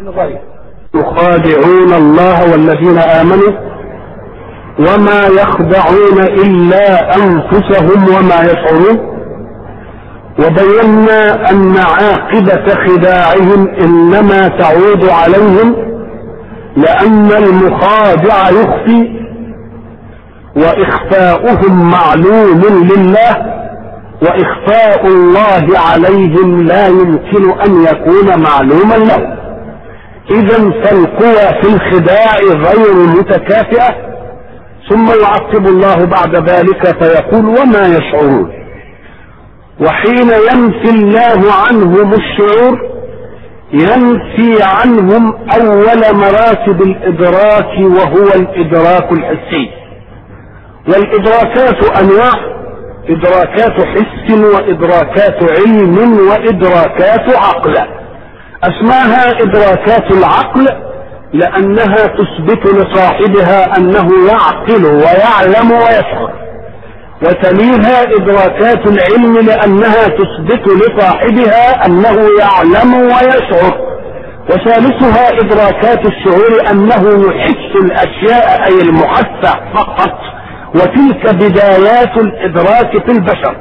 الغيب يخادعون الله والذين آمنوا وما يخدعون إلا أنفسهم وما يشعرون وبينا أن عاقبة خداعهم إنما تعود عليهم لأن المخادع يخفي وإخفاؤهم معلوم لله وإخفاء الله عليهم لا يمكن أن يكون معلوما له إذا فالقوى في الخداع غير متكافئة ثم يعقب الله بعد ذلك فيقول وما يشعرون وحين ينفي الله عنهم الشعور ينفي عنهم أول مراتب الإدراك وهو الإدراك الحسي والإدراكات أنواع إدراكات حس وإدراكات علم وإدراكات عقل أسماها إدراكات العقل لأنها تثبت لصاحبها أنه يعقل ويعلم ويشعر وتليها إدراكات العلم لأنها تثبت لصاحبها أنه يعلم ويشعر وثالثها إدراكات الشعور أنه يحس الأشياء أي المحسة فقط وتلك بدايات الإدراك في البشر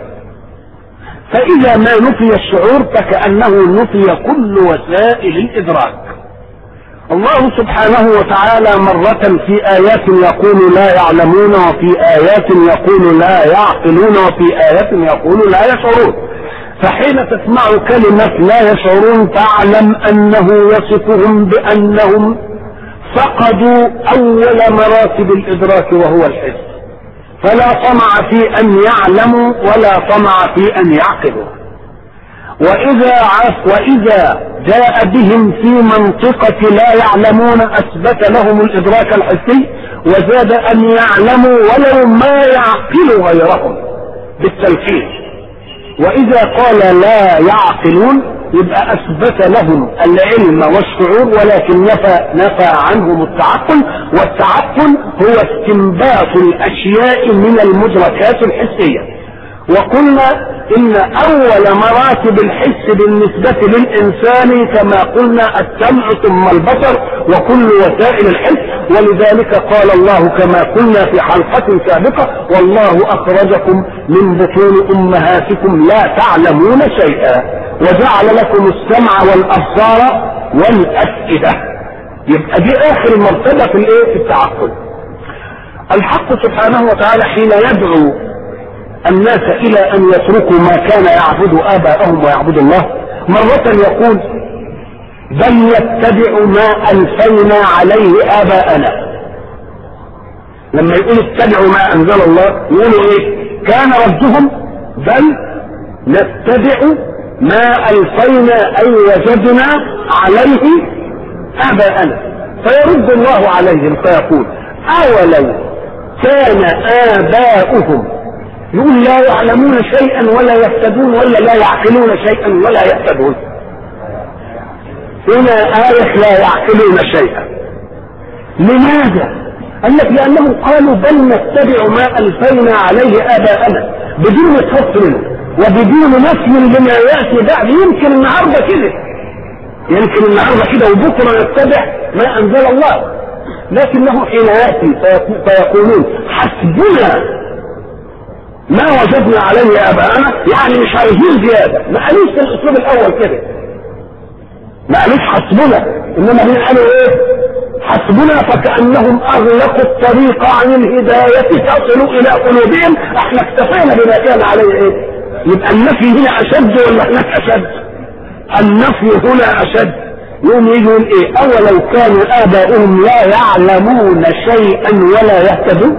فإذا ما نفي الشعور فكأنه نفي كل وسائل الإدراك الله سبحانه وتعالى مرة في آيات يقول لا يعلمون وفي آيات يقول لا يعقلون وفي آيات يقول لا يشعرون فحين تسمع كلمة لا يشعرون فاعلم أنه يصفهم بأنهم فقدوا أول مراتب الإدراك وهو الحس فلا طمع في ان يعلموا ولا طمع في ان يعقلوا واذا عف واذا جاء بهم في منطقة لا يعلمون اثبت لهم الادراك الحسي وزاد ان يعلموا ولو ما يعقل غيرهم بالتلفيز واذا قال لا يعقلون يبقى اثبت لهم العلم والشعور ولكن نفى نفى عنهم التعقل والتعقل هو استنباط الاشياء من المدركات الحسيه وقلنا ان اول مراتب الحس بالنسبة للانسان كما قلنا السمع ثم البصر وكل وسائل الحس ولذلك قال الله كما قلنا في حلقة سابقة والله اخرجكم من بطون امهاتكم لا تعلمون شيئا وجعل لكم السمع والابصار والافئدة يبقى دي اخر مرتبة في الايه في التعقل الحق سبحانه وتعالى حين يدعو الناس الى ان يتركوا ما كان يعبد اباءهم ويعبد الله مرة يقول بل يتبع ما الفينا عليه اباءنا لما يقول اتبعوا ما انزل الله يقولوا ايه كان ردهم بل نتبع ما الفينا اي وجدنا عليه اباءنا فيرد الله عليهم فيقول اولو كان اباؤهم يقول لا يعلمون شيئا ولا يهتدون ولا لا يعقلون شيئا ولا يهتدون هنا آية لا يعقلون شيئا لماذا؟ قال لك لأنهم قالوا بل نتبع ما ألفينا عليه آباءنا بدون فصل وبدون نفي لما يأتي بعد يمكن النهارده كده يمكن النهارده كده وبكره نتبع ما أنزل الله لكنه حين يأتي فيقولون حسبنا ما وجدنا عليه اباءنا يعني مش عايزين زياده ما قالوش في الاسلوب الاول كده ما قالوش حسبنا انما هنا قالوا ايه حسبنا فكانهم اغلقوا الطريق عن الهدايه تصل الى قلوبهم احنا اكتفينا بما كان عليه ايه يبقى النفي هنا اشد ولا هناك اشد النفي هنا اشد يوم يجي يقول ايه اولو كانوا اباؤهم لا يعلمون شيئا ولا يهتدون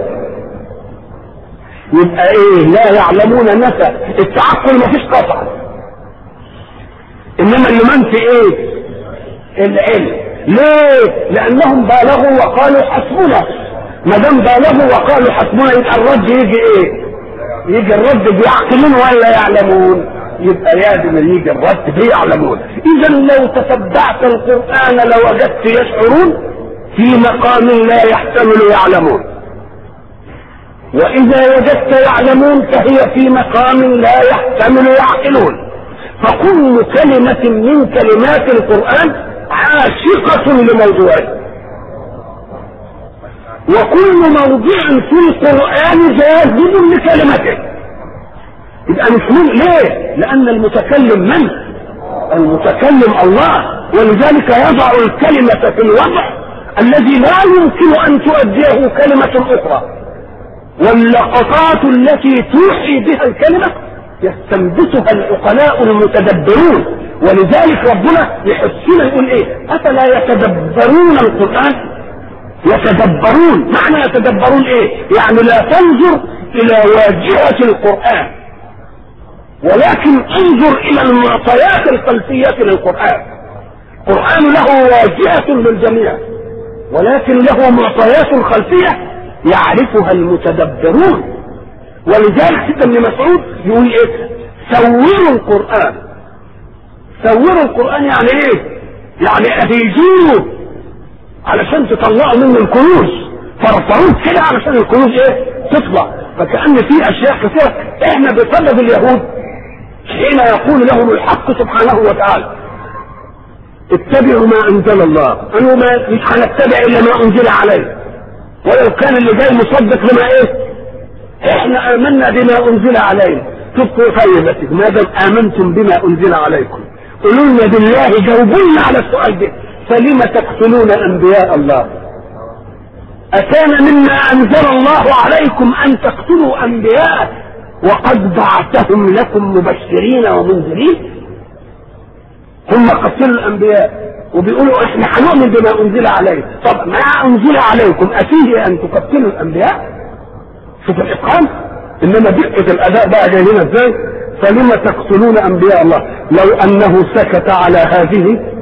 يبقى ايه لا يعلمون نفى التعقل مفيش قطع انما اللي منفي ايه العلم ليه لانهم بالغوا وقالوا حسبنا ما دام بالغوا وقالوا حسبنا يبقى الرد يجي ايه يجي الرد بيعقلون ولا يعلمون يبقى لازم يجي الرد بيعلمون اذا لو تتبعت القران لوجدت يشعرون في مقام لا يحتمل يعلمون واذا وجدت يعلمون فهي في مقام لا يحتمل يعقلون فكل كلمة من كلمات القرآن عاشقة لموضوعه وكل موضوع في القرآن جاذب لكلمته يبقى مش من ليه؟ لأن المتكلم من؟ المتكلم الله ولذلك يضع الكلمة في الوضع الذي لا يمكن أن تؤديه كلمة أخرى واللقطات التي توحي بها الكلمة يستنبتها العقلاء المتدبرون ولذلك ربنا يحسنا يقول ايه افلا يتدبرون القرآن يتدبرون معنى يتدبرون ايه يعني لا تنظر الى واجهة القرآن ولكن انظر الى المعطيات الخلفية للقرآن القرآن له واجهة للجميع ولكن له معطيات خلفية يعرفها المتدبرون ولذلك سيدنا ابن مسعود يقول ايه سوروا القرآن سوروا القرآن يعني ايه يعني اهيجوه علشان تطلعوا منه الكنوز فرفعوه كده علشان الكنوز ايه تطلع فكأن في اشياء كثيرة احنا بسبب اليهود حين يقول لهم الحق سبحانه وتعالى اتبعوا ما انزل الله انه ما مش هنتبع الا ما انزل عليه ولو كان اللي جاي مصدق لما ايه احنا امنا بما انزل علينا تبقوا طيبتكم ما دام امنتم بما انزل عليكم قولوا لنا بالله جاوبونا على السؤال ده فلم تقتلون انبياء الله أكان مما أنزل الله عليكم أن تقتلوا أنبياء وقد بعثهم لكم مبشرين ومنذرين هم قتلوا الأنبياء وبيقولوا احنا هنؤمن بما أنزل عليكم طب ما أنزل عليكم أفيه أن تقتلوا الأنبياء شوف الإتقان إنما دقة الأداء بقى جاي لنا إزاي فلم تقتلون أنبياء الله لو أنه سكت على هذه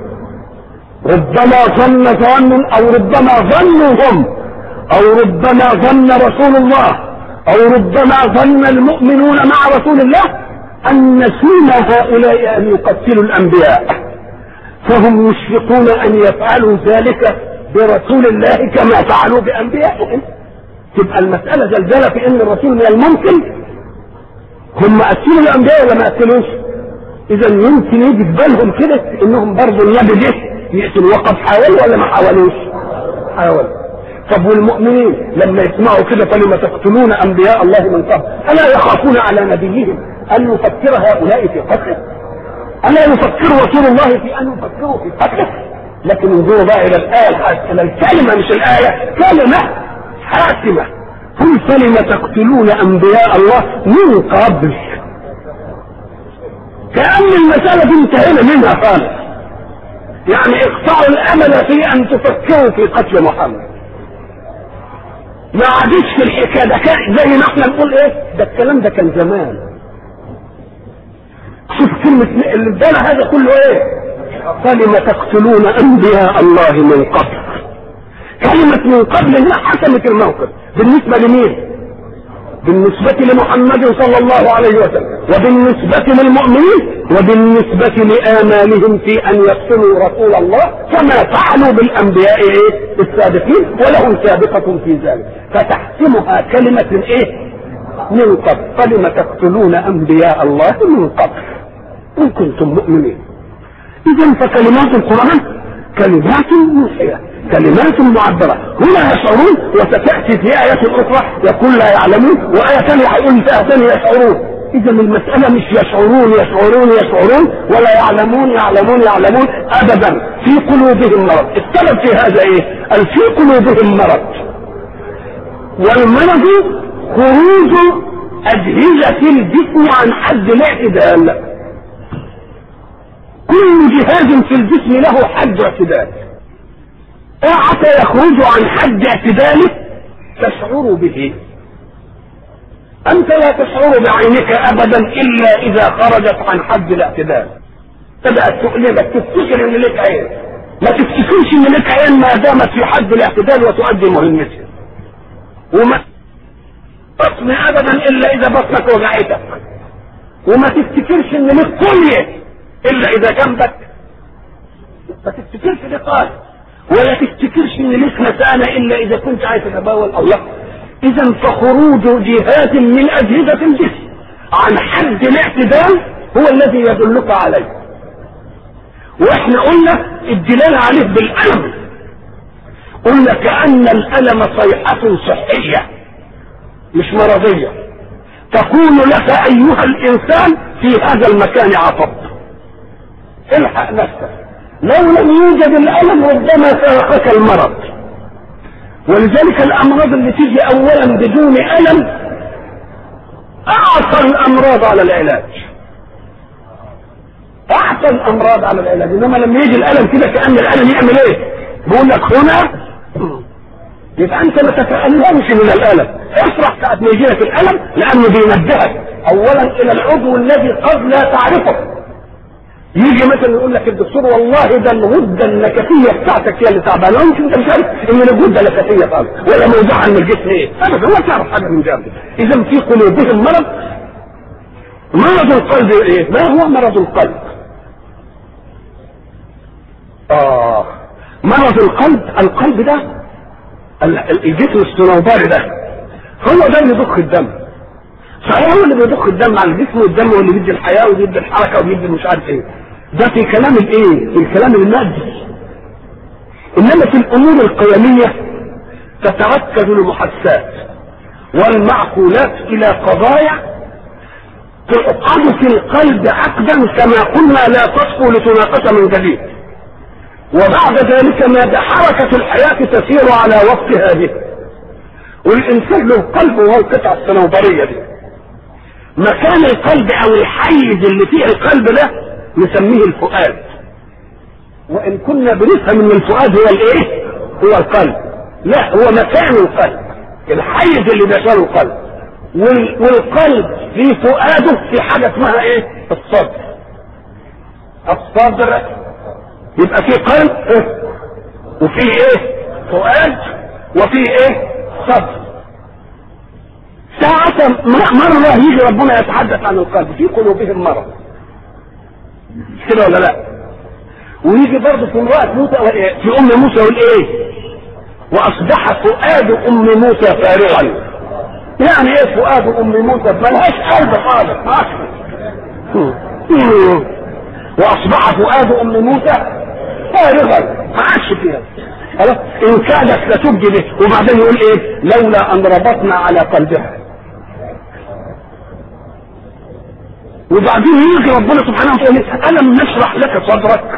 ربما ظن ظن أو ربما ظنوا هم او ربما ظن رسول الله او ربما ظن المؤمنون مع رسول الله ان سيما هؤلاء ان يقتلوا الانبياء فهم يشفقون ان يفعلوا ذلك برسول الله كما فعلوا بانبيائهم تبقى المسألة زلزلة في ان الرسول من الممكن هم قتلوا الانبياء ولا ما قتلوش اذا يمكن يجي في بالهم كده انهم برضه النبي ده يقتلوا وقد حاولوا ولا ما حاولوش حاولوا طب والمؤمنين لما يسمعوا كده فلما تقتلون انبياء الله من قبل الا يخافون على نبيهم ان يفكر هؤلاء في قتله الا يفكر رسول الله في ان يفكروا في قتله لكن انظروا بقى الى الايه الى الكلمه مش الايه كلمه حاسمه قل فلم تقتلون انبياء الله من قبل كأن المسألة دي انتهينا منها خالص يعني اقطعوا الامل في ان تفكروا في قتل محمد ما عادش في الحكايه ده كان زي ما احنا نقول ايه ده الكلام ده كان زمان شوف كلمة البال هذا كله ايه فلم تقتلون انبياء الله من قبل كلمة من قبل هنا حسمت الموقف بالنسبة لمين بالنسبة لمحمد صلى الله عليه وسلم وبالنسبة للمؤمنين وبالنسبة لآمالهم في أن يقتلوا رسول الله كما فعلوا بالأنبياء إيه؟ السابقين ولهم سابقة في ذلك فتحسمها كلمة إيه؟ من قبل فلم تقتلون أنبياء الله من قبل إن كنتم مؤمنين إذا فكلمات القرآن كلمات موحية كلمات معبرة هنا يشعرون وستأتي في آية أخرى يقول لا يعلمون وآية ثانية هيقول فيها ثانية يشعرون إذا المسألة مش يشعرون يشعرون يشعرون ولا يعلمون يعلمون يعلمون أبدا في قلوبهم مرض السبب في هذا إيه؟ قال في قلوبهم مرض والمرض خروج أجهزة الجسم عن حد الاعتدال كل جهاز في الجسم له حد اعتدال حتى يخرج عن حد اعتداله تشعر به انت لا تشعر بعينك ابدا الا اذا خرجت عن حد الاعتدال بدات تؤلمك تفتكر ان لك عين ما تفتكرش ان لك عين ما دامت في حد الاعتدال وتؤدي مهمتها وما بطن ابدا الا اذا بطنك وجعتك وما تفتكرش ان لك كليه الا اذا جنبك ما تفتكرش لقاء ولا تفتكرش ان لك مسألة الا اذا كنت عايز تتبول الله اذا فخروج جهاز من اجهزة الجسم عن حد الاعتدال هو الذي يدلك عليه واحنا قلنا الدلالة عليه بالألم قلنا كأن الألم صيحة صحية مش مرضية تقول لك أيها الإنسان في هذا المكان عطب الحق نفسك لو لم يوجد الألم ربما سرقك المرض ولذلك الأمراض اللي تيجي أولا بدون ألم أعصى الأمراض على العلاج أحسن الأمراض على العلاج إنما لما يجي الألم كده كأن الألم يعمل إيه؟ بيقول لك هنا يبقى أنت ما تتألمش من الألم افرح ساعة ما يجي لك الألم لأنه بينبهك أولا إلى العضو الذي قد لا تعرفه يجي مثلا يقول لك الدكتور والله ده الغده النكفيه بتاعتك هي اللي تعبانه وانت انت مش عارف ان الغده نكفيه خالص ولا موضوعها من الجسم ايه ابدا ولا تعرف حاجه من ذلك اذا في قلوبهم مرض مرض القلب ايه؟ ما هو مرض القلب؟ اه مرض القلب القلب ده الجسم الصنوبري ده هو ده اللي بيضخ الدم صحيح هو اللي بيضخ الدم على الجسم والدم هو اللي بيدي الحياه وبيدي الحركه وبيدي مش عارف ايه ده في كلام الايه؟ في الكلام المادي انما في الامور القيميه تتركز المحسات والمعقولات الى قضايا تعقد في القلب عقدا كما قلنا لا تصفو لتناقش من جديد وبعد ذلك ما حركة الحياة تسير على وقت هذه والإنسان له قلب وهو القطعة الصنوبرية دي مكان القلب أو الحيز اللي فيه القلب ده نسميه الفؤاد وإن كنا بنفهم إن الفؤاد هو الإيه؟ هو القلب لا هو مكان القلب الحيز اللي داخله القلب والقلب في فؤاده في حاجة اسمها إيه؟ الصدر الصدر يبقى في قلب إيه؟ وفي ايه فؤاد وفي ايه صدر ساعة مرة يجي ربنا يتحدث عن القلب في قلوبهم مرض كده ولا لا ويجي برضه في امرأة موسى في أم موسى والإيه وأصبح فؤاد أم موسى فارغا يعني إيه فؤاد أم موسى ملهاش قلب خالص ما وأصبح فؤاد أم موسى فارغا ما عادش فيها خلاص ان كادت لتبدي به وبعدين يقول ايه لولا ان ربطنا على قلبها وبعدين يجي ربنا سبحانه وتعالى الم نشرح لك صدرك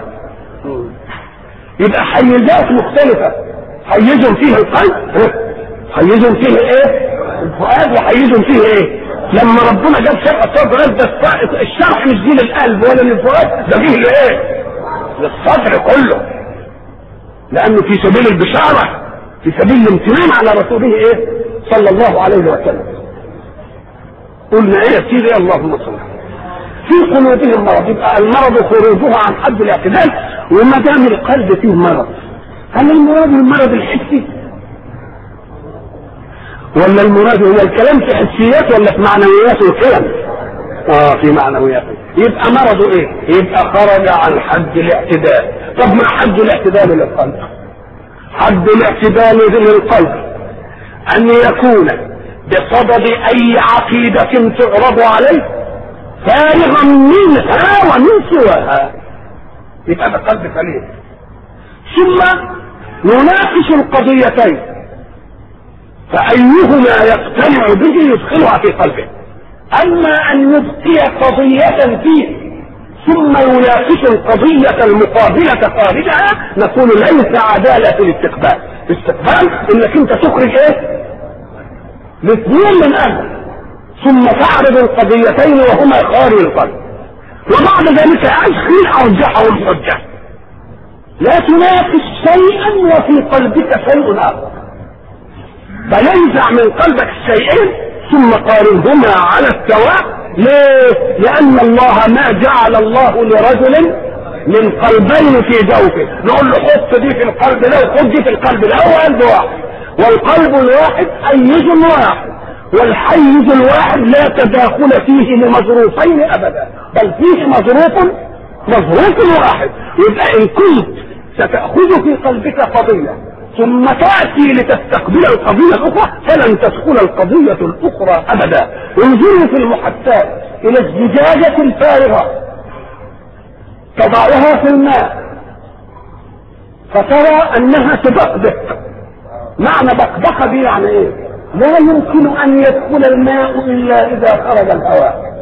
يبقى حيزات مختلفه حيز فيه القلب حيز فيه ايه الفؤاد وحيز فيه ايه لما ربنا جاب شرح الصدر ده الشرح مش دي للقلب ولا للفؤاد ده فيه لايه للصدر كله لانه في سبيل البشاره في سبيل الامتنان على رسوله ايه صلى الله عليه وسلم قلنا ايه يا سيدي اللهم صل في قلوبهم مرض يبقى المرض خروجها عن حد الاعتدال وما دام القلب فيه مرض هل المراد المرض الحسي ولا المراد هو الكلام في حسيات ولا في معنويات الكلام اه في معنويات يبقى مرضه ايه يبقى خرج عن حد الاعتدال طب ما حد الاعتدال للقلب حد الاعتدال للقلب ان يكون بصدد اي عقيدة تعرض عليه فارغا منها ومن سواها يبقى ده قلب سليم ثم يناقش القضيتين فأيهما يقتنع به يدخلها في قلبه أما أن يبقي قضية فيه ثم يناقش القضية المقابلة خارجها نقول ليس عدالة في الاستقبال الاستقبال انك انت تخرج ايه الاثنين من اجل ثم تعرض القضيتين وهما خارج القلب وبعد ذلك ادخل ارجحه الحجة لا تناقش شيئا وفي قلبك شيء اخر فينزع من قلبك الشيئين ثم قارنهما على السواء ليه؟ لأن الله ما جعل الله لرجل من قلبين في جوفه نقول له حط دي في القلب ده وخد دي في القلب ده هو قلب واحد والقلب الواحد حيز واحد والحيز الواحد لا تداخل فيه لمظروفين ابدا بل فيه مظروف مظروف واحد يبقى ان كنت ستأخذ في قلبك قضية ثم تأتي لتستقبل القضية الأخرى فلن تدخل القضية الأخرى أبدا انظروا في المحسات إلى الزجاجة الفارغة تضعها في الماء فترى انها تبقبق معنى بقبقه دي يعني ايه لا يمكن ان يدخل الماء الا اذا خرج الهواء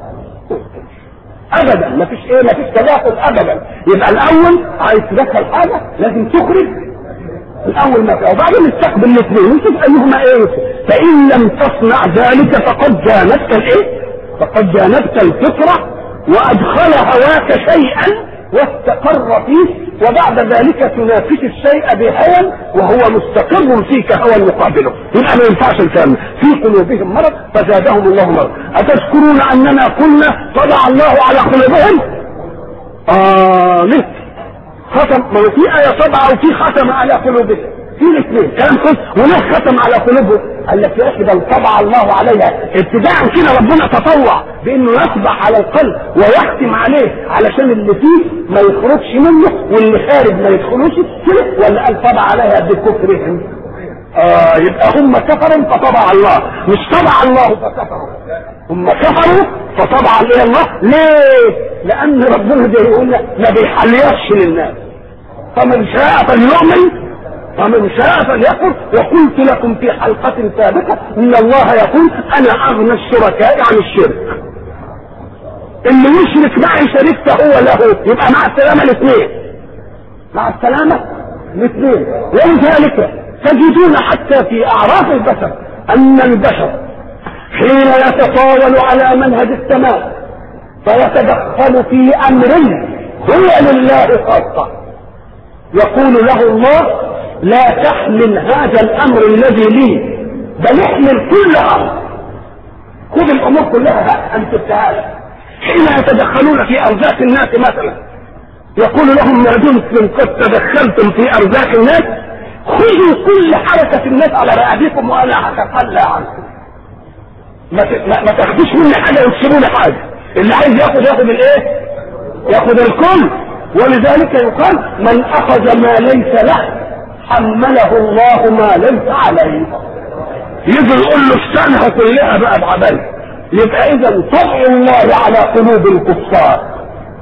ابدا ما فيش ايه ما فيش تداخل ابدا يبقى الاول عايز تدخل حاجه لازم تخرج الاول ما فيها وبعدين استقبل الاثنين ونشوف ايهما ايه فان لم تصنع ذلك فقد جانبت الايه فقد جانبت الفطره وادخل هواك شيئا واستقر فيه وبعد ذلك تنافس الشيء بهوى وهو مستقر فيك هوى مقابله يبقى ما ينفعش الكلام في قلوبهم مرض فزادهم الله مرض اتذكرون اننا قلنا طبع الله على قلوبهم اه ليه ختم ما هو في ايه طبع وفي ختم على قلوبهم في الاثنين كلام كويس هناك ختم على قلوبهم قال لك يا اخي بل طبع الله عليها ابتداء كده ربنا تطوع بانه يطبع على القلب ويختم عليه علشان اللي فيه ما يخرجش منه واللي خارج ما يدخلوش كده ولا قال طبع عليها بكفرهم اه يبقى هم كفروا فطبع الله مش طبع الله فكفروا هم كفروا فطبع عليه الله ليه؟ لان ربنا زي يقول ما بيحليش للناس فمن شاء فليؤمن ومن شاء فليكفر وقلت لكم في حلقة سابقة ان الله يقول انا اغنى الشركاء عن الشرك اللي يشرك معي شركته هو له يبقى مع السلامة الاثنين مع السلامة الاثنين ولذلك تجدون حتى في اعراف البشر ان البشر حين يتطاول على منهج السماء فيتدخل في امر هو لله خاصة يقول له الله لا تحمل هذا الامر الذي لي بل احمل كل امر خذ الامور كلها انت تعالى حين يتدخلون في ارزاق الناس مثلا يقول لهم ما دمتم قد تدخلتم في ارزاق الناس خذوا كل حركة الناس على رقبتكم وانا هتخلى عنكم ما ما تاخدوش مني حاجة وتسيبوا لي حاجة اللي عايز ياخد ياخد الايه؟ ياخد الكل ولذلك يقال من اخذ ما ليس له حمله الله ما ليس عليه يجي يقول له استنها كلها بقى بعبال يبقى اذا طبع الله على قلوب الكفار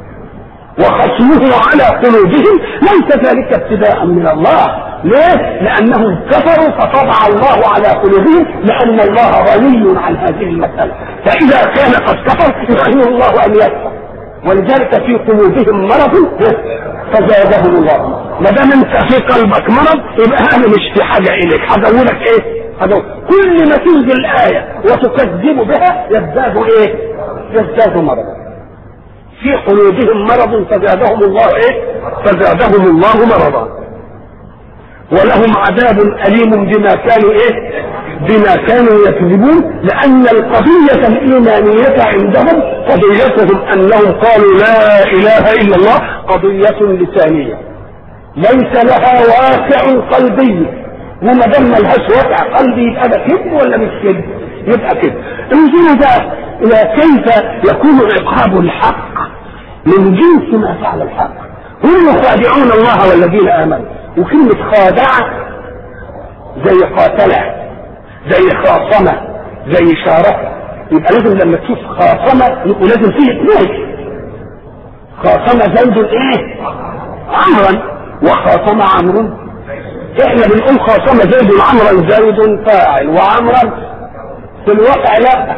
وخصمه على قلوبهم ليس ذلك ابتداء من الله ليه؟ لأنهم كفروا فطبع الله على قلوبهم لأن الله غني عن هذه المسألة فإذا كان قد كفر يرحمه الله أن يكفر ولذلك في قلوبهم مرض فزادهم الله ما دام انت في قلبك مرض يبقى انا مش في حاجه اليك هدورك ايه؟ هدور كل ما تنزل الايه وتكذب بها يزداد ايه؟ يزداد مرضا في قلوبهم مرض فزادهم الله ايه؟ فزادهم الله مرضا ولهم عذاب اليم بما كانوا ايه؟ بما كانوا يكذبون لان القضيه الايمانيه عندهم قضيتهم انهم قالوا لا اله الا الله قضيه لسانيه ليس لها واقع قلبي وما دام ملهاش واقع قلبي يبقى ده كذب ولا مش كذب؟ يبقى كذب. انظروا بقى الى كيف يكون عقاب الحق من جنس ما فعل الحق. هم يخادعون الله والذين امنوا وكلمه خادعه زي قاتله زي خاصمه زي شاركه يبقى لازم لما تشوف خاصمه يبقى لازم فيه اثنين خاصمه زيد ايه؟ عمرا وخاصم عمرو احنا بنقول خاصم زيد عمرا زيد فاعل وعمرا في الواقع لا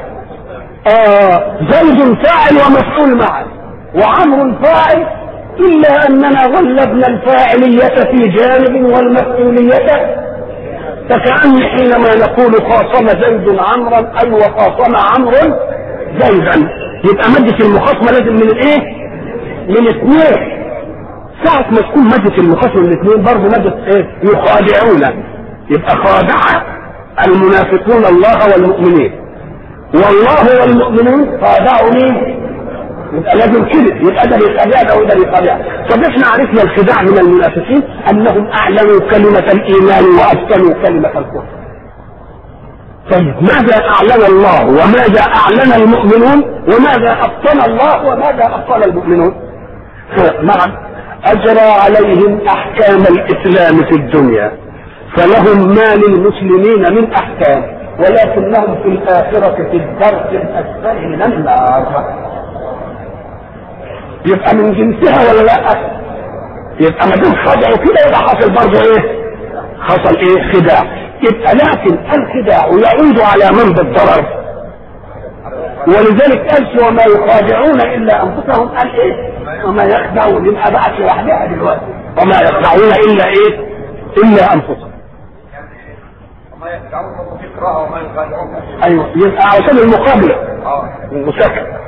آه زيد فاعل ومفعول معا وعمر فاعل الا اننا غلبنا الفاعلية في جانب والمفعولية فكأن حينما نقول خاصم زيد عمرا اي وخاصم عمرو زيدا يبقى مادة المخاصمة لازم من الايه؟ من اثنين ساعة ما تكون مادة المخاصمة الاثنين برضه مادة ايه؟ يخادعون يبقى خادع المنافقون الله والمؤمنين والله والمؤمنون خادعوا مين؟ يبقى لازم كده يبقى ده بيخادع ده وده بيخادع طب احنا عرفنا الخداع من المنافقين انهم اعلنوا كلمة الايمان وابطلوا كلمة الكفر طيب ماذا اعلن الله وماذا اعلن المؤمنون وماذا ابطل الله وماذا ابطل المؤمنون نعم اجرى عليهم احكام الاسلام في الدنيا فلهم ما للمسلمين من احكام ولكنهم في الاخره في الدرك الاسفل من النار يبقى من جنسها ولا لا يبقى ما دام خدعوا كده يبقى حصل برضه ايه حصل ايه خداع يبقى لكن الخداع يعود على من بالضرر ولذلك قال وما يخادعون الا انفسهم قال ايه وما يخدعون يبقى بعت لوحدها دلوقتي وما يخدعون الا ايه الا انفسهم وما يخدعون في قراءة وما يخادعون ايوه يبقى عشان المقابله اه المساكنه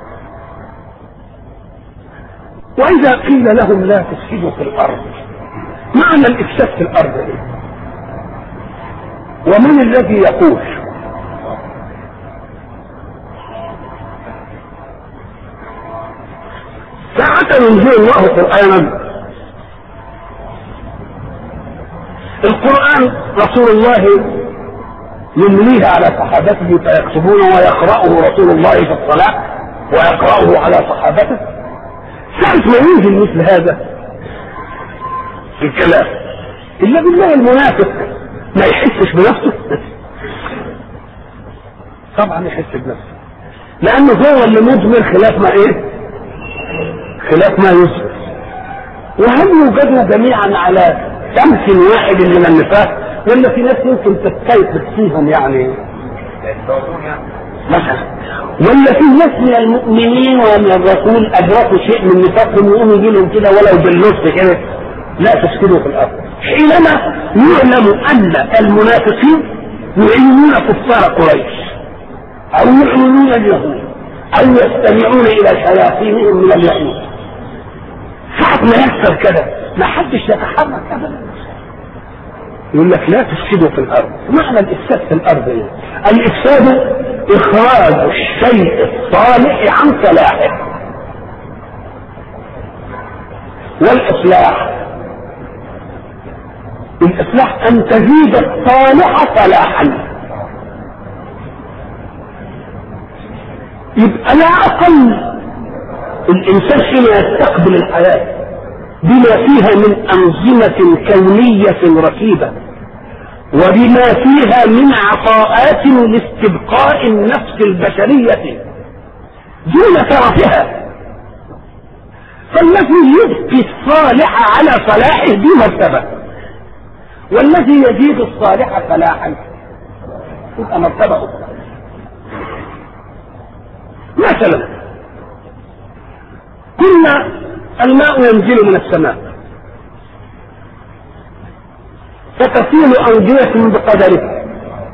واذا قيل لهم لا تفسدوا في الارض معنى الافساد في الارض ايه ومن الذي يقول ساعة ينزل الله قرآنا القرآن رسول الله يمليه على صحابته فيكتبونه ويقرأه رسول الله في الصلاة ويقرأه على صحابته ساعة ما ينزل مثل هذا الكلام إلا بالله المنافق ما يحسش بنفسه طبعا يحس بنفسه لأنه هو اللي مضمر خلاف ما إيه خلاف ما يثبت وهل يوجدنا جميعا على شمس واحد من النفاق ولا في ناس يمكن تستيقظ فيهم يعني يتفاوتون يعني مثلا ولا في ناس من المؤمنين ومن الرسول ادركوا شيء من نفاقهم يقوم يجي لهم كده ولو بالنص كده لا تفسدوا في الارض حينما يعلم ان المنافقين يعينون كفار قريش او يعينون اليهود او يستمعون الى شياطينهم من اليهود ساعة ما يحصل كده ما حدش يتحرك ابدا يقول لك لا تفسدوا في الارض معنى الافساد في الارض ايه الافساد اخراج الشيء الصالح عن صلاحه والاصلاح الاصلاح ان تزيد الصالح صلاحا يبقى لا اقل الانسان حين يستقبل الحياه بما فيها من انظمه كونيه ركيبه وبما فيها من عطاءات لاستبقاء النفس البشريه دون ترفها فالذي يبقي الصالح على صلاحه دي مرتبه والذي يزيد الصالح صلاحا تبقى مرتبه اخرى مثلا كنا الماء ينزل من السماء فتسيل أودية بقدرها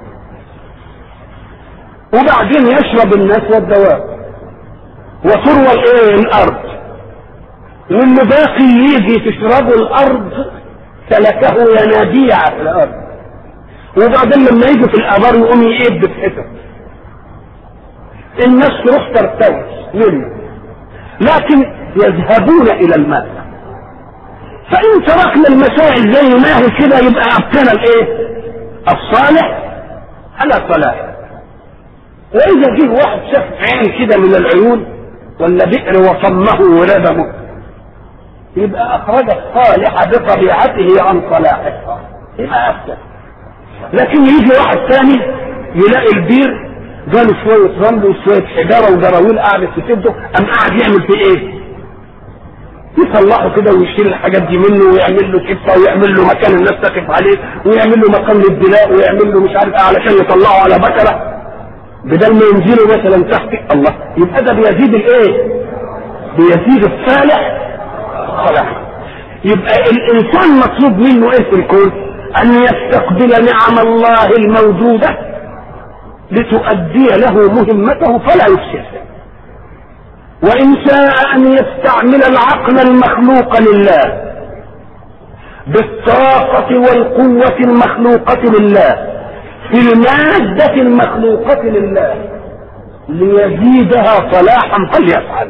وبعدين يشرب الناس والدواب وتروى الايه الارض واللي باقي يجي تشربه الارض سلكه ينابيع في الارض وبعدين لما يجي في الابار يقوم يقب في حتت الناس تروح ترتوي منه لكن يذهبون الى الماء فان تركنا المسائل زي ما هي كده يبقى ابقينا الايه الصالح على صلاح واذا جه واحد شاف عين كده من العيون ولا بئر وصمه وردمه يبقى اخرج الصالح بطبيعته عن صلاحه يبقى افسد لكن يجي واحد ثاني يلاقي البير جاله شوية رمل وشوية حجارة وجراويل قعدت تسده قام قاعد يعمل فيه ايه؟ يصلحه كده ويشيل الحاجات دي منه ويعمل له كفه ويعمل له مكان الناس تقف عليه ويعمل له مكان للبناء ويعمل له مش عارف ايه علشان يطلعه على بكره بدل ما ينزلوا مثلا تحت الله يبقى ده بيزيد الايه؟ بيزيد الصالح صلاح يبقى الانسان مطلوب منه ايه في الكون؟ ان يستقبل نعم الله الموجوده لتؤدي له مهمته فلا يفسدها وإن شاء أن يستعمل العقل المخلوق لله بالطاقة والقوة المخلوقة لله في المادة المخلوقة لله ليزيدها صلاحا فليفعل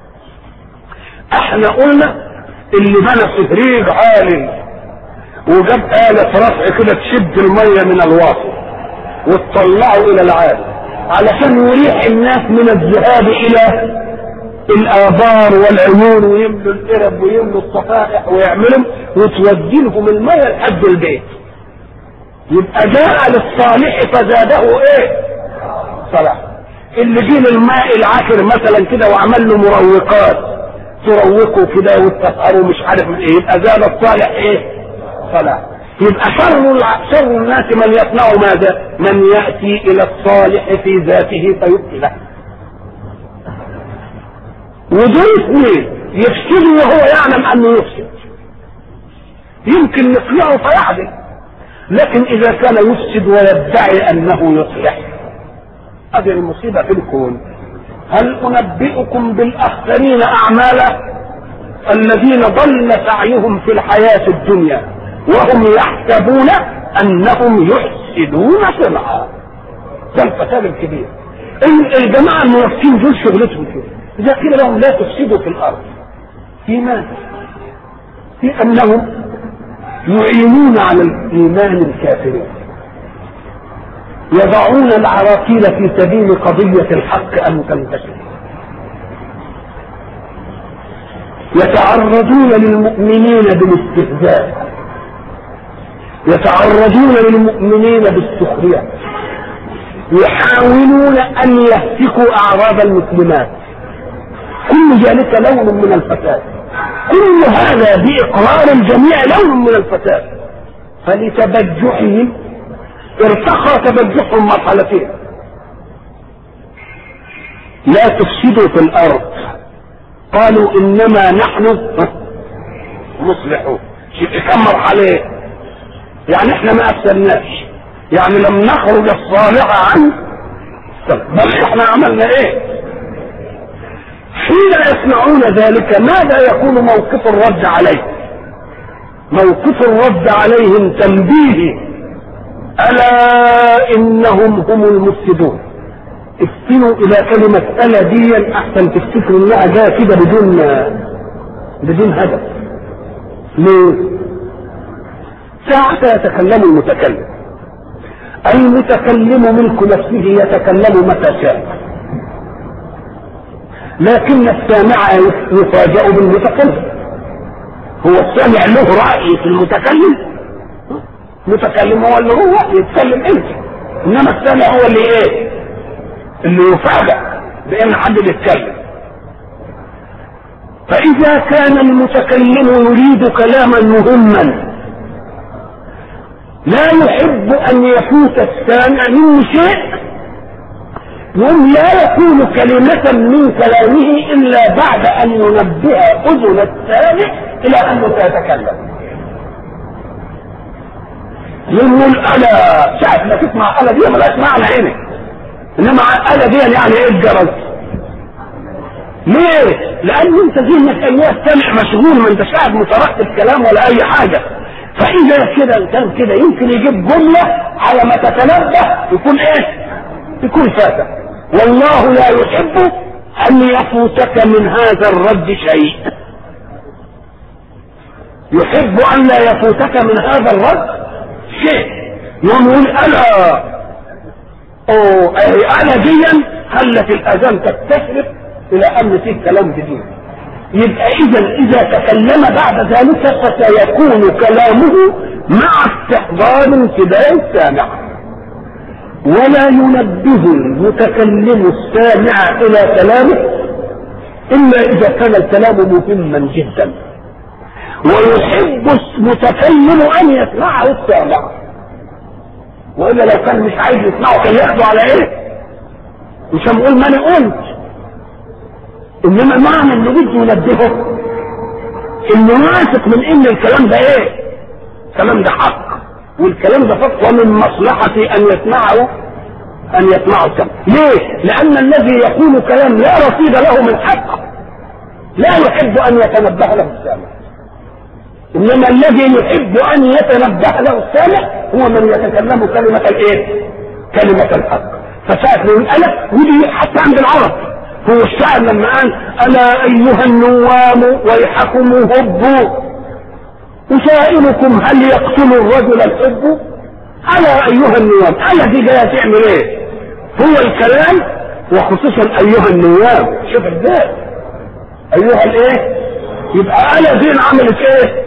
احنا قلنا اللي بنى تهريج عالي وجاب آلة رفع كده تشد المية من الواصل وتطلعه إلى العالم علشان يريح الناس من الذهاب إلى الآبار والعيون ويملوا القرب ويملوا الصفائح ويعملهم وتودي لهم المية لحد البيت يبقى جاء للصالح فزاده ايه؟ صلاح اللي جه للماء العكر مثلا كده وعمل له مروقات تروقوا كده وتسهروا مش عارف من ايه يبقى زاد الصالح ايه صلاح يبقى شر الع- شر الناس من يصنع ماذا من ياتي الى الصالح في ذاته فيبطله ودول اثنين يفسدوا وهو يعلم انه يفسد يمكن نقنعه فيعدل لكن اذا كان يفسد ويدعي انه يصلح هذه المصيبه في الكون هل انبئكم بالاخسرين اعمالا الذين ضل سعيهم في الحياه الدنيا وهم يحسبون انهم يحسدون صنعا ده الفساد الكبير ال- الجماعه المنافقين دول شغلتهم كده اذا قيل لهم لا تفسدوا في الارض في ماذا؟ في انهم يعينون على الايمان الكافرين يضعون العراقيل في سبيل قضية الحق أن تنتشر يتعرضون للمؤمنين بالاستهزاء يتعرضون للمؤمنين بالسخرية يحاولون أن يهتكوا أعراض المسلمات كل ذلك لون من الفساد كل هذا بإقرار الجميع لون من الفساد فلتبجحهم ارتقى تبجحهم مرحلتين لا تفسدوا في الارض قالوا انما نحن مصلحون شوف كم مرحله يعني احنا ما افسدناش يعني لم نخرج الصالح عن بل احنا عملنا ايه حين يسمعون ذلك ماذا يكون موقف الرد عليه موقف الرد عليهم تنبيه ألا إنهم هم المفسدون افتنوا إلى كلمة ألا دي أحسن تفتكروا إنها جاية كده بدون بدون هدف ليه؟ ساعة يتكلم المتكلم المتكلم ملك نفسه يتكلم متى شاء لكن السامع يفاجأ بالمتكلم هو السامع له رأي في المتكلم المتكلم هو اللي هو يتكلم انت انما السامع هو اللي ايه اللي يفاجأ بان حد بيتكلم فاذا كان المتكلم يريد كلاما مهما لا يحب ان يفوت السامع منه شيء يوم لا يكون كلمة من كلامه إلا بعد أن ينبه أذن السامع إلى أنه سيتكلم. يقول ألا ساعة ما تسمع ألا دي ملهاش معنى هنا. إنما ألا دي يعني إيه الجرس؟ ليه؟ لأن أنت ذهنك أيها السامع مشغول ما أنتش قاعد مترقب كلام ولا أي حاجة. فإذا كده كان كده يمكن يجيب جملة على ما تتنبه يكون إيه؟ يكون فاتك. والله لا يحب ان يفوتك من هذا الرد شيء يحب ان لا يفوتك من هذا الرد شيء يوم يقول الا اوه انا ديا خلت الاذان تستشرف الى ان فيه كلام جديد يبقى اذا اذا تكلم بعد ذلك فسيكون كلامه مع استحضار انتباه السامع ولا ينبه المتكلم السامع الى كلامه الا اذا كان الكلام مهما جدا ويحب المتكلم ان يسمعه السامع والا لو كان مش عايز يسمعه كان ياخده على ايه مش هنقول ما انا قلت انما معنى اللي بده ينبهه انه واثق من ان الكلام ده ايه الكلام ده حق والكلام ده فقط ومن مصلحة أن يسمعه أن يسمعه السمع ليه؟ لأن الذي يقول كلام لا رصيد له من حق لا يحب أن يتنبه له السامع إنما الذي يحب أن يتنبه له السامع هو من يتكلم كلمة الإيه؟ كلمة الحق فساعة من أنا ودي حتى عند العرب هو الشاعر لما قال ألا أيها النوام ويحكم هبوا أسائلكم هل يقتل الرجل الحب؟ ألا أيها النوام، ألا دي جاية تعمل إيه؟ هو الكلام وخصوصا أيها النوام، شوف ازاي؟ أيها الإيه؟ يبقى ألا دي عملت إيه؟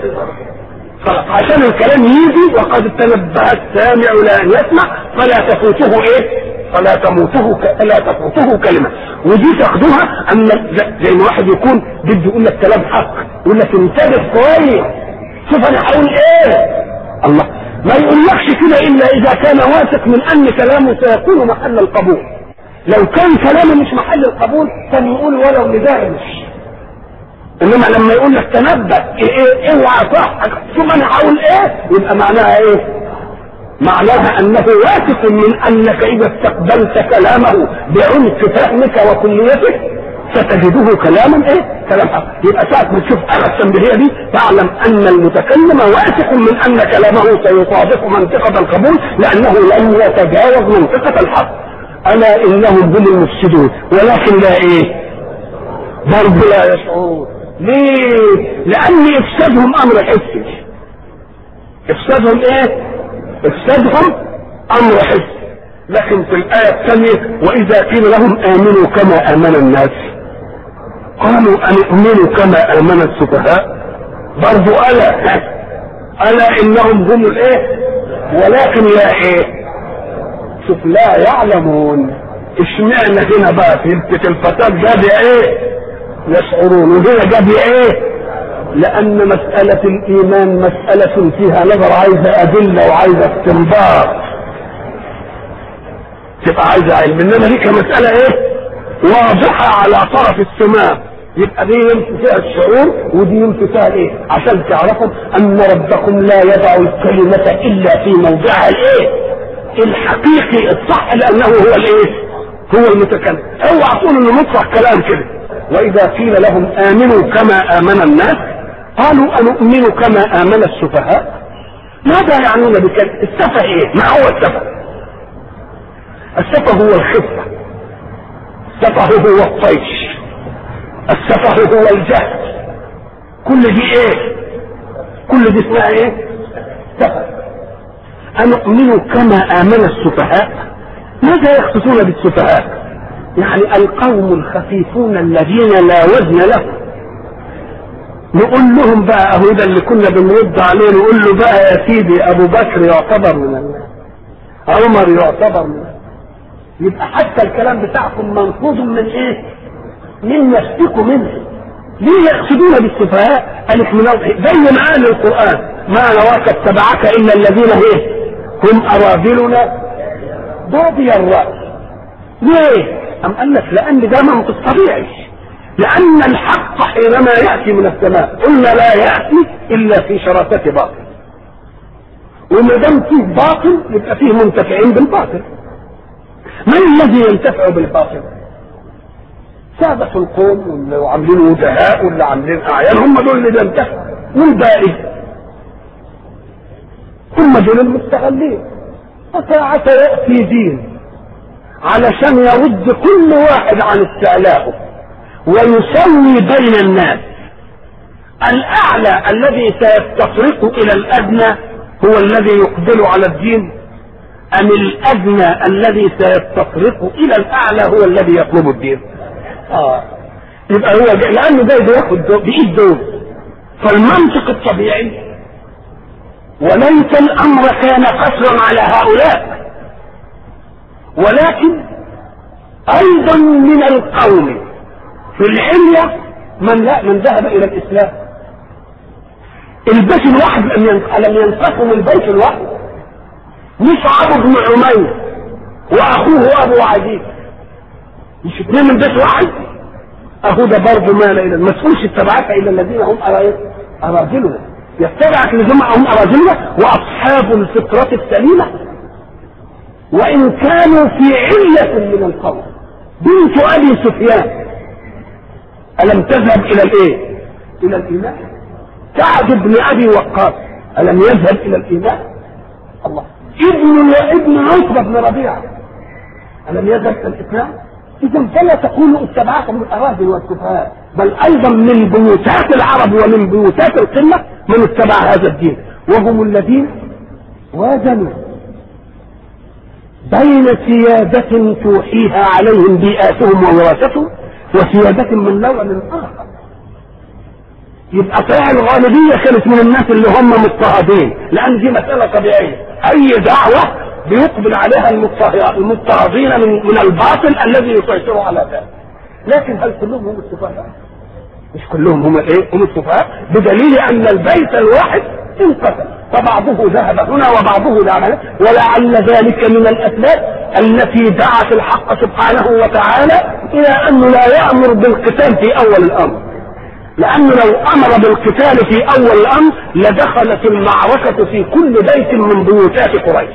عشان الكلام يجي وقد تنبه السامع لأن يسمع فلا تفوته إيه؟ فلا تموته ك... فلا تفوته كلمه ودي تاخدوها ان زي ما واحد يكون بده يقول لك كلام حق يقول لك انتبه كويس شوف انا هقول ايه الله ما يقولكش كده الا اذا كان واثق من ان كلامه سيكون محل القبول لو كان كلامه مش محل القبول كان يقول ولو لداعش انما لما يقول لك تنبه ايه ايه اوعى صح شوف انا هقول ايه يبقى معناها ايه معناها انه واثق من انك اذا استقبلت كلامه بعمق فهمك وكليتك ستجده كلاما ايه كلام حق يبقى ساعة ما تشوف انا التنبيهية دي تعلم ان المتكلم واثق من ان كلامه سيصادق منطقة القبول لانه لم يتجاوز منطقة الحق الا انهم هم المفسدون ولكن لا ايه برضه لا يشعرون ليه لان افسادهم امر حسي افسادهم ايه افسادهم امر حسي لكن في الايه الثانيه واذا قيل لهم امنوا كما امن الناس قالوا أنؤمن كما آمن السفهاء برضو ألا ألا إنهم هم الإيه ولكن لا إيه شوف لا يعلمون اشمعنى هنا بقى في الفتاة جاب إيه يشعرون وهنا جاب إيه لأن مسألة الإيمان مسألة فيها نظر عايزة أدلة وعايزة استنباط تبقى عايزة علم إنما دي كمسألة إيه واضحة على طرف السماء يبقى دي يمشي فيها الشعور ودي يمشي فيها الايه عشان تعرفوا ان ربكم لا يضع الكلمة الا في موضعها الايه الحقيقي الصح لانه هو الايه هو المتكلم اوعى تقول انه مطلق كلام كده واذا قيل لهم امنوا كما امن الناس قالوا انؤمن كما امن السفهاء ماذا يعنون بكلمة السفه ايه ما هو السفه السفه هو الخفه السفه هو الطيش السفه هو الجهل كل دي ايه كل دي اسمها ايه سفه أنؤمن كما آمن السفهاء ماذا يقصدون بالسفهاء يعني القوم الخفيفون الذين لا وزن لهم نقول لهم بقى اهو ده اللي كنا بنرد عليه نقول له بقى يا سيدي ابو بكر يعتبر من الناس عمر يعتبر من الناس يبقى حتى الكلام بتاعكم منقوض من ايه من يشتكوا منه ليه يقصدون بالسفهاء قالت من زي ما قال القران ما نراك اتبعك الا الذين ايه هم اراذلنا بادي الراي ليه ام قال لك لان ده منطق طبيعي لان الحق حينما ياتي من السماء قلنا لا ياتي الا في شراسه باطل وما دام فيه باطل يبقى فيه منتفعين بالباطل من الذي ينتفع بالباطل سادة القوم واللي عاملين وجهاء واللي عاملين اعيان هم دول اللي بينتفعوا والباقي هم دول المستغلين فساعة يأتي دين علشان يرد كل واحد عن استعلاءه ويسوي بين الناس الأعلى الذي سيستفرق إلى الأدنى هو الذي يقبل على الدين أم الأدنى الذي سيستفرق إلى الأعلى هو الذي يطلب الدين آه. يبقى هو جاي لأنه جاي بياخد بإيد دول فالمنطق الطبيعي وليس الأمر كان قصرا على هؤلاء ولكن أيضا من القوم في العلية من لا من ذهب إلى الإسلام البيت الواحد لم ينقسم البيت الواحد مصعب بن عمير واخوه ابو عزيز مش اثنين من بيت واحد اخو ده برضه مال الى ما تقولش اتبعك الا الذين هم اراجلنا يتبعك الذين هم اراجلنا واصحاب الفطره السليمه وان كانوا في عله من القوم بنت ابي سفيان الم تذهب الى الايه الى الايمان سعد بن ابي وقاص الم يذهب الى الايمان الله ابن ابن عتبة بن ربيعة ألم يذهب إلى الإسلام؟ إذا فلا تقولوا اتبعكم الأراضي والسفهاء بل أيضا من بيوتات العرب ومن بيوتات القمة من اتبع هذا الدين وهم الذين وازنوا بين سيادة توحيها عليهم بيئاتهم ووراثتهم وسيادة من نوع آخر يبقى صحيح الغالبية كانت من الناس اللي هم مضطهدين لأن دي مسألة طبيعية أي دعوة بيقبل عليها المضطه- المضطهدين من من الباطل الذي يسيطر على ذلك لكن هل كلهم هم السفهاء؟ مش كلهم هم الايه؟ هم السفهاء بدليل ان البيت الواحد انقسم فبعضه ذهب هنا وبعضه ذهب هنا ولعل ذلك من الاسباب التي دعت الحق سبحانه وتعالى الى انه لا يامر بالقتال في اول الامر لانه لو امر بالقتال في اول الامر لدخلت المعركه في كل بيت من بيوتات قريش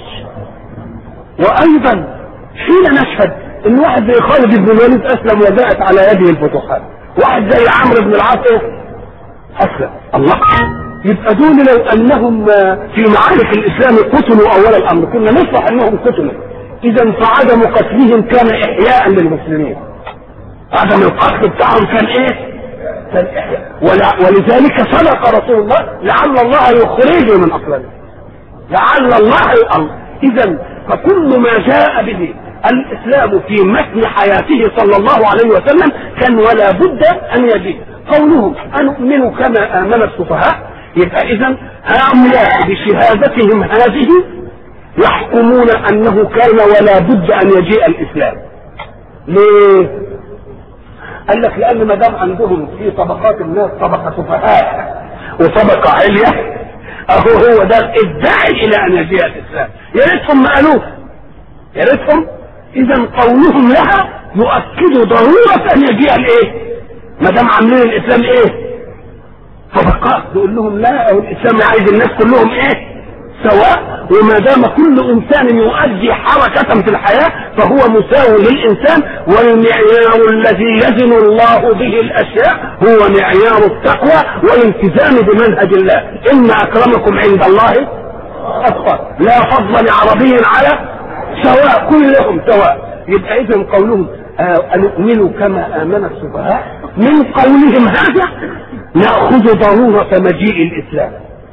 وايضا حين نشهد ان واحد زي خالد بن الوليد اسلم وجاءت على يده الفتوحات واحد زي عمرو بن العاص إيه؟ اسلم الله يبقى دول لو انهم في معارك الاسلام قتلوا اول الامر كنا نفرح انهم قتلوا اذا فعدم قتلهم كان احياء للمسلمين عدم القتل بتاعهم كان ايه كان احياء ولا ولذلك صدق رسول الله لعل الله يخرجه من اصلابه لعل الله الامر اذا فكل ما جاء به الاسلام في متن حياته صلى الله عليه وسلم كان ولا بد ان يجيء قولهم انؤمن كما امن السفهاء يبقى اذا هؤلاء بشهادتهم هذه يحكمون انه كان ولا بد ان يجيء الاسلام ليه قال لك لان ما دام عندهم في طبقات الناس طبقه سفهاء وطبقه عليا اهو هو ده الداعي الى ان يجيء الاسلام يا ريتهم ما قالوه يا ريتهم اذا قولهم لها يؤكد ضروره ان يجيء الايه ما دام عاملين الاسلام ايه طبقات يقول لهم لا هو الاسلام عايز الناس كلهم ايه سواء وما دام كل انسان يؤدي حركة في الحياة فهو مساو للانسان والمعيار الذي يزن الله به الاشياء هو معيار التقوى والالتزام بمنهج الله ان اكرمكم عند الله اتقى لا فضل لعربي على سواء كلهم سواء يبقى اذا قولهم آه نؤمن كما امن السفهاء من قولهم هذا ناخذ ضروره مجيء الاسلام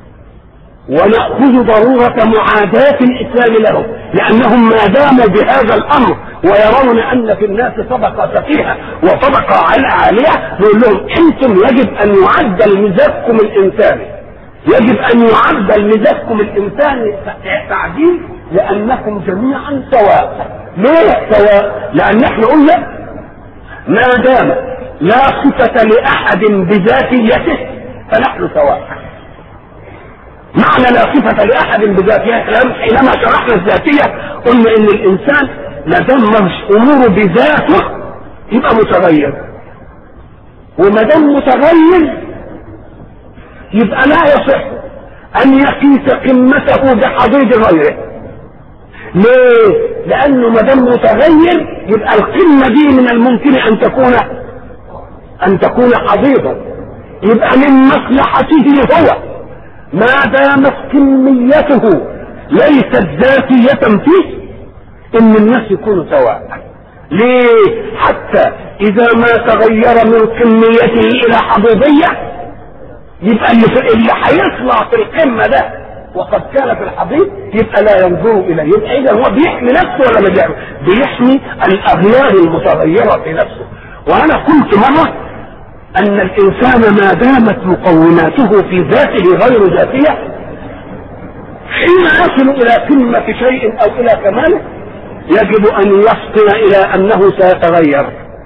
ونأخذ ضرورة معاداة الإسلام لهم لأنهم ما داموا بهذا الأمر ويرون أن في الناس طبقة سفيهة وطبقة على عالية نقول لهم أنتم يجب أن يعدل مزاجكم الإنساني يجب أن يعدل مزاجكم الإنساني تعديل لأنكم جميعا سواء ليه سواء؟ لأن احنا قلنا ما دام لا صفة لأحد بذاتيته فنحن سواء معنى لا صفة لأحد بذاتها حينما شرحنا الذاتية قلنا إن الإنسان ما دام أموره بذاته يبقى متغير وما دام متغير يبقى لا يصح أن يقيس قمته بحضيض غيره ليه؟ لأنه ما دام متغير يبقى القمة دي من الممكن أن تكون أن تكون حضيضا يبقى من مصلحته هو ما دامت كميته ليست ذاتية فيه ان الناس يكونوا سواء ليه حتى اذا ما تغير من كميته الى حضيضية يبقى اللي, في اللي هيطلع في القمة ده وقد كان في الحضيض يبقى لا ينظر اليه يبقى اذا هو بيحمي نفسه ولا ما بيحمي بيحمي الاغيار المتغيرة في نفسه وانا قلت مرة ان الانسان ما دامت مقوماته في ذاته غير ذاتية حين يصل الى قمة شيء او الى كماله يجب ان يفطن الى انه سيتغير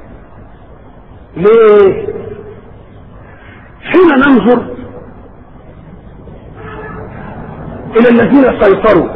ليه حين ننظر الى الذين سيطروا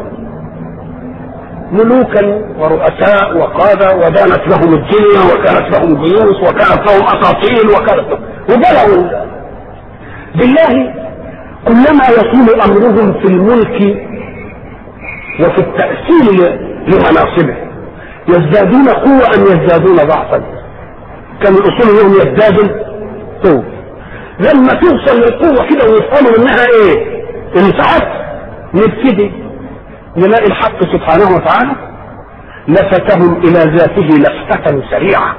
ملوكا ورؤساء وقادة ودانت لهم الدنيا وكانت لهم جيوش وكانت لهم اساطيل وكانت لهم وبلغوا بالله كلما يطول امرهم في الملك وفي التأثير لمناصبه يزدادون قوة ام يزدادون ضعفا كان الاصول لهم يزداد قوة لما توصل للقوة كده ويفهموا انها ايه انتهت نبتدي نلاقي الحق سبحانه وتعالى لفتهم الى ذاته لفتة سريعة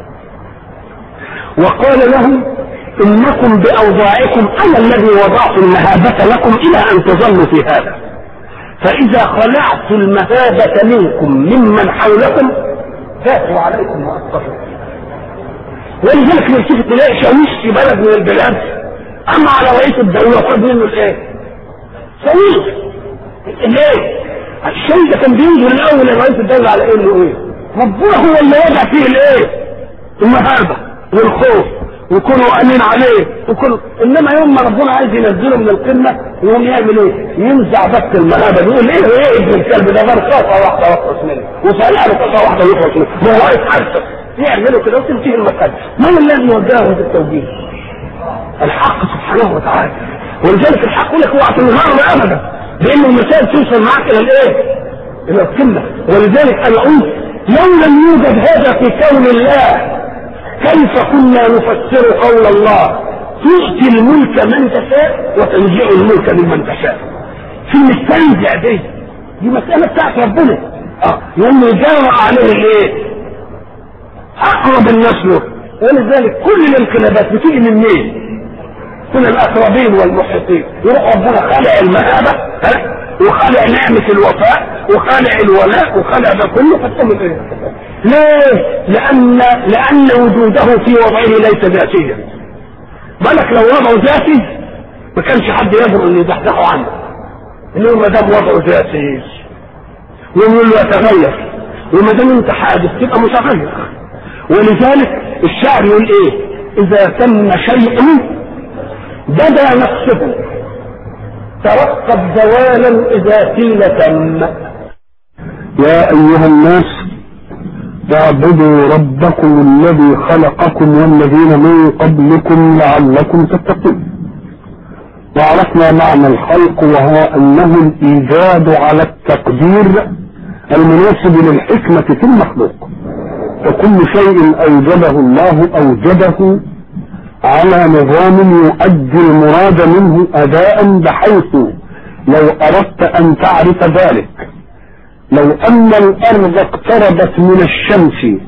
وقال لهم انكم باوضاعكم انا الذي وضعت المهابة لكم الى ان تظلوا في هذا فاذا خلعت المهابة منكم ممن حولكم فاتوا عليكم واصطفوا ولذلك نلتفت نلاقي شاويش في بلد من البلاد اما على رئيس الدولة خد منه الايه؟ شاويش ليه؟ الشيء ده كان بينزل الاول الرئيس الدوله على انه ايه ربنا هو اللي وضع فيه الايه المهابه والخوف ويكونوا قايمين عليه وكل انما يوم ما ربنا عايز ينزله من القمه يقوم يعمل ايه؟ ينزع بس المهابه يقول ايه ايه ابن الكلب ده غير قطعه واحده واخلص منه وسأل له قطعه واحده ويخلص منه ما هو يتحدث يعملوا كده وتنتهي المسألة من الذي وجهه في التوجيه؟ الحق سبحانه وتعالى ولذلك الحق يقول لك اوعى تنهار ابدا لان المسائل توصل معاك الى الايه؟ الى القمه ولذلك انا قلت لو لم يوجد هذا في كون الله كيف كنا نفسر قول الله تؤتي الملك من تشاء وتنزع الملك ممن تشاء في المستنزع دي دي مسألة بتاعت ربنا اه يوم يجرع عليه الايه اقرب الناس له ولذلك كل الانقلابات بتيجي من مين من الاقربين والمحيطين يروح ربنا خلع المهابة ها وخلع نعمة الوفاء وخلع الولاء وخلع ده كله فتقوم ايه ليه؟ لأن لأن وجوده في وضعه ليس ذاتيا. بالك لو وضعه ذاتي ما كانش حد يجرؤ ان يزحزحه عنه. انه ما دام وضعه ذاتي ويقول له يتغير وما دام انت حادث تبقى متغير. ولذلك الشعر يقول ايه؟ إذا تم شيء بدا نقصه ترقب زوالا إذا قيل تم. يا أيها الناس اعبدوا ربكم الذي خلقكم والذين من قبلكم لعلكم تتقون وعرفنا معنى الخلق وهو انه الايجاد على التقدير المناسب للحكمة في المخلوق فكل شيء اوجده الله اوجده على نظام يؤدي المراد منه اداء بحيث لو اردت ان تعرف ذلك لو ان الارض اقتربت من الشمس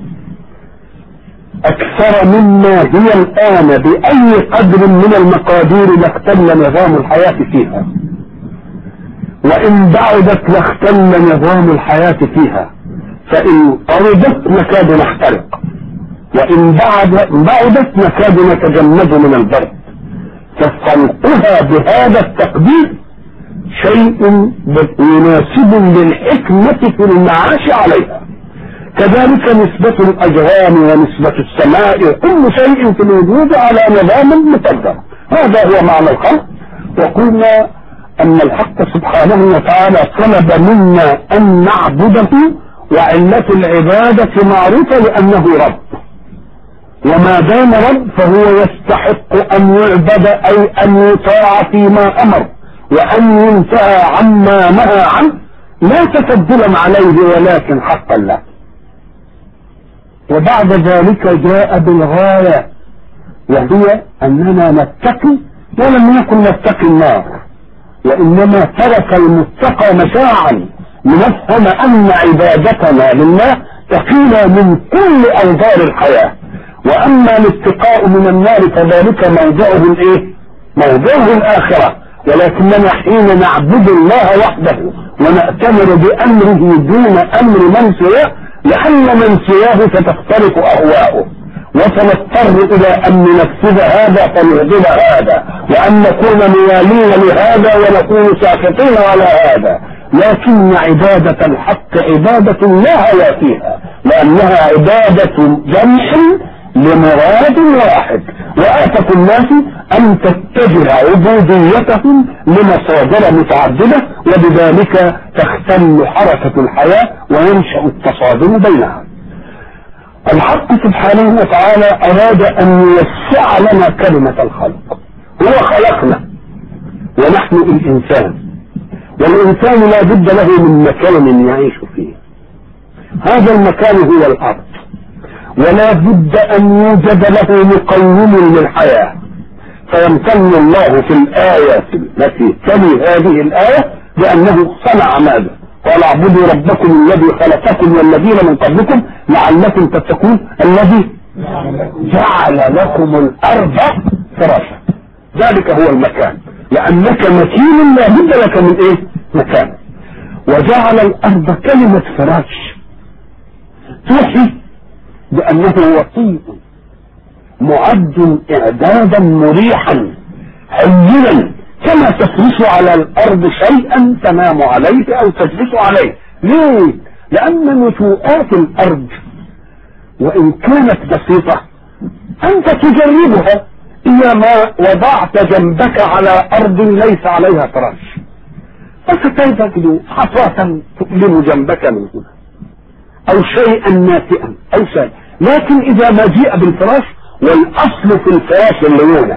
اكثر مما هي الان باي قدر من المقادير لاختل نظام الحياة فيها وان بعدت لاختل نظام الحياة فيها فان قربت نكاد نحترق وان بعد بعدت نكاد نتجمد من البرد فخلقها بهذا التقدير شيء مناسب للحكمة في المعاش عليها كذلك نسبة الأجرام ونسبة السماء كل شيء في الوجود على نظام مقدر هذا هو معنى الخلق وقلنا أن الحق سبحانه وتعالى طلب منا أن نعبده وعلة العبادة معروفة لأنه رب وما دام رب فهو يستحق أن يعبد أي أن يطاع فيما أمر وأن ينتهى عما نهى عنه لا تفضلا عليه ولكن حقا له وبعد ذلك جاء بالغاية وهي أننا نتقي ولم يكن نتقي النار وإنما ترك المتقى مشاعا لنفهم أن عبادتنا لله تقينا من كل أوضار الحياة وأما الاتقاء من النار فذلك موضعه الإيه؟ موضعه الآخرة ولكننا حين نعبد الله وحده ونأتمر بأمره دون أمر من سواه لأن من سواه ستختلف أهواؤه وسنضطر إلى أن ننفذ هذا فنعبد هذا وأن نكون موالين لهذا ونكون ساخطين على هذا لكن عبادة الحق عبادة لا هوى فيها لأنها عبادة جمع لمراد واحد وآتت الناس أن تتجه عبوديتهم لمصادر متعددة وبذلك تختل حركة الحياة وينشأ التصادم بينها الحق سبحانه وتعالى أراد أن يوسع لنا كلمة الخلق هو خلقنا ونحن الإنسان والإنسان لا بد له من مكان يعيش فيه هذا المكان هو الأرض ولا بد ان يوجد له مقوم للحياة فيمتن الله في الآية التي تلي هذه الآية بأنه صنع ماذا قال اعبدوا ربكم الذي خلقكم والذين من قبلكم لعلكم تتقون الذي جعل لكم الأرض فراشا ذلك هو المكان لأنك مكين لا بد لك من إيه مكان وجعل الأرض كلمة فراش توحي بأنه وطيء معد إعدادا مريحا هينا كما تفرش على الارض شيئا تنام عليه او تجلس عليه ليه لان نشوءات الارض وان كانت بسيطة انت تجربها اذا ما وضعت جنبك على ارض ليس عليها فراش فستجد حصاة تؤلم جنبك من هنا او شيئا ناتئا او شيء لكن اذا ما جيء بالفراش والاصل في الفراش الليونة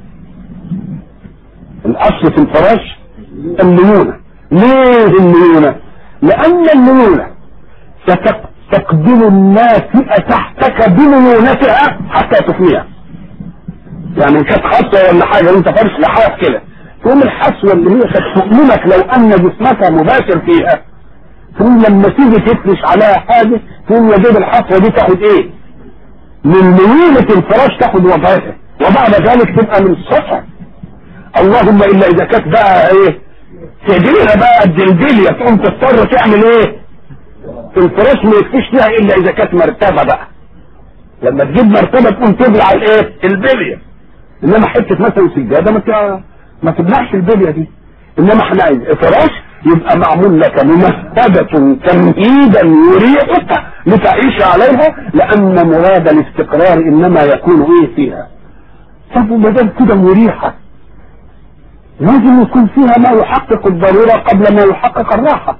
الاصل في الفراش الليونة ليه الليونة لان الليونة ستقبل الناتئة تحتك بليونتها حتى تفنيها يعني ان كانت حصوة ولا حاجة وانت فرش لحاف كده تقوم الحصوة اللي هي تؤلمك لو ان جسمك مباشر فيها تقوم لما تيجي تفرش عليها حاجة تقوم يا دوب الحصوة دي تاخد ايه من ليونة الفراش تاخد وضعها وبعد ذلك تبقى من السطح اللهم الا اذا كانت بقى ايه تعدلها بقى الدلدلية تقوم تضطر تعمل ايه الفراش ما يكفيش فيها الا اذا كانت مرتبة بقى لما تجيب مرتبة تقوم تبلع الايه البلية انما حتة مثلا سجادة ما ما تبلعش البلية دي انما احنا عايز فراش يبقى معمول لك ممهدة تمهيدا يريحك لتعيش عليها لان مراد الاستقرار انما يكون ايه فيها طب وما دام كده مريحة لازم يكون فيها ما يحقق الضرورة قبل ما يحقق الراحة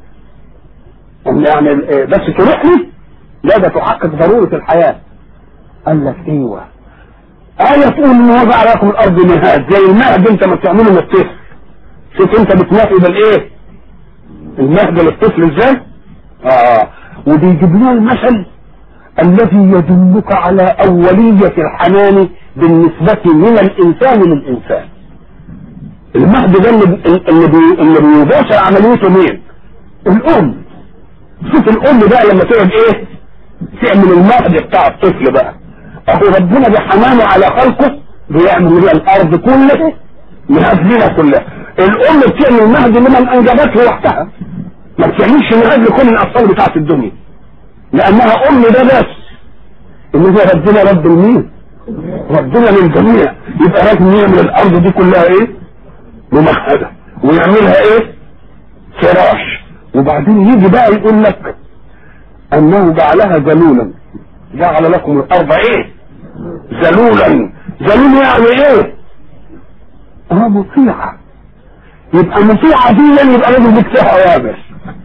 يعني بس تروح لي لا ده تحقق ضرورة الحياة قال لك ايوه آية تقول ان وضع لكم الارض مهاد زي المهد انت ما بتعمله للطفل شوف انت بتنافي بالايه المهد للطفل ازاي اه وبيجيب لنا المثل الذي يدلك على اولية الحنان بالنسبة من الانسان للانسان المهد ده اللي اللي, بي اللي بيباشر عمليته مين الام شوف الام بقى لما تقعد ايه تعمل المهد بتاع الطفل بقى اهو ربنا بحنانه على خلقه بيعمل لنا الارض كلها مهد لنا كلها الام بتعمل مهد لمن انجبته وحدها ما بتعملش مهد لكل الاطفال بتاعت الدنيا لانها ام ده بس ان هو ربنا رب المين ربنا للجميع يبقى لازم يعمل الارض دي كلها ايه ممهده ويعملها ايه فراش وبعدين يجي بقى يقول لك انه جعلها ذلولا جعل لكم الارض ايه ذلولا ذلول يعني ايه اه مطيعة يبقى مطيعة دي يبقى لازم لك فيها اوامر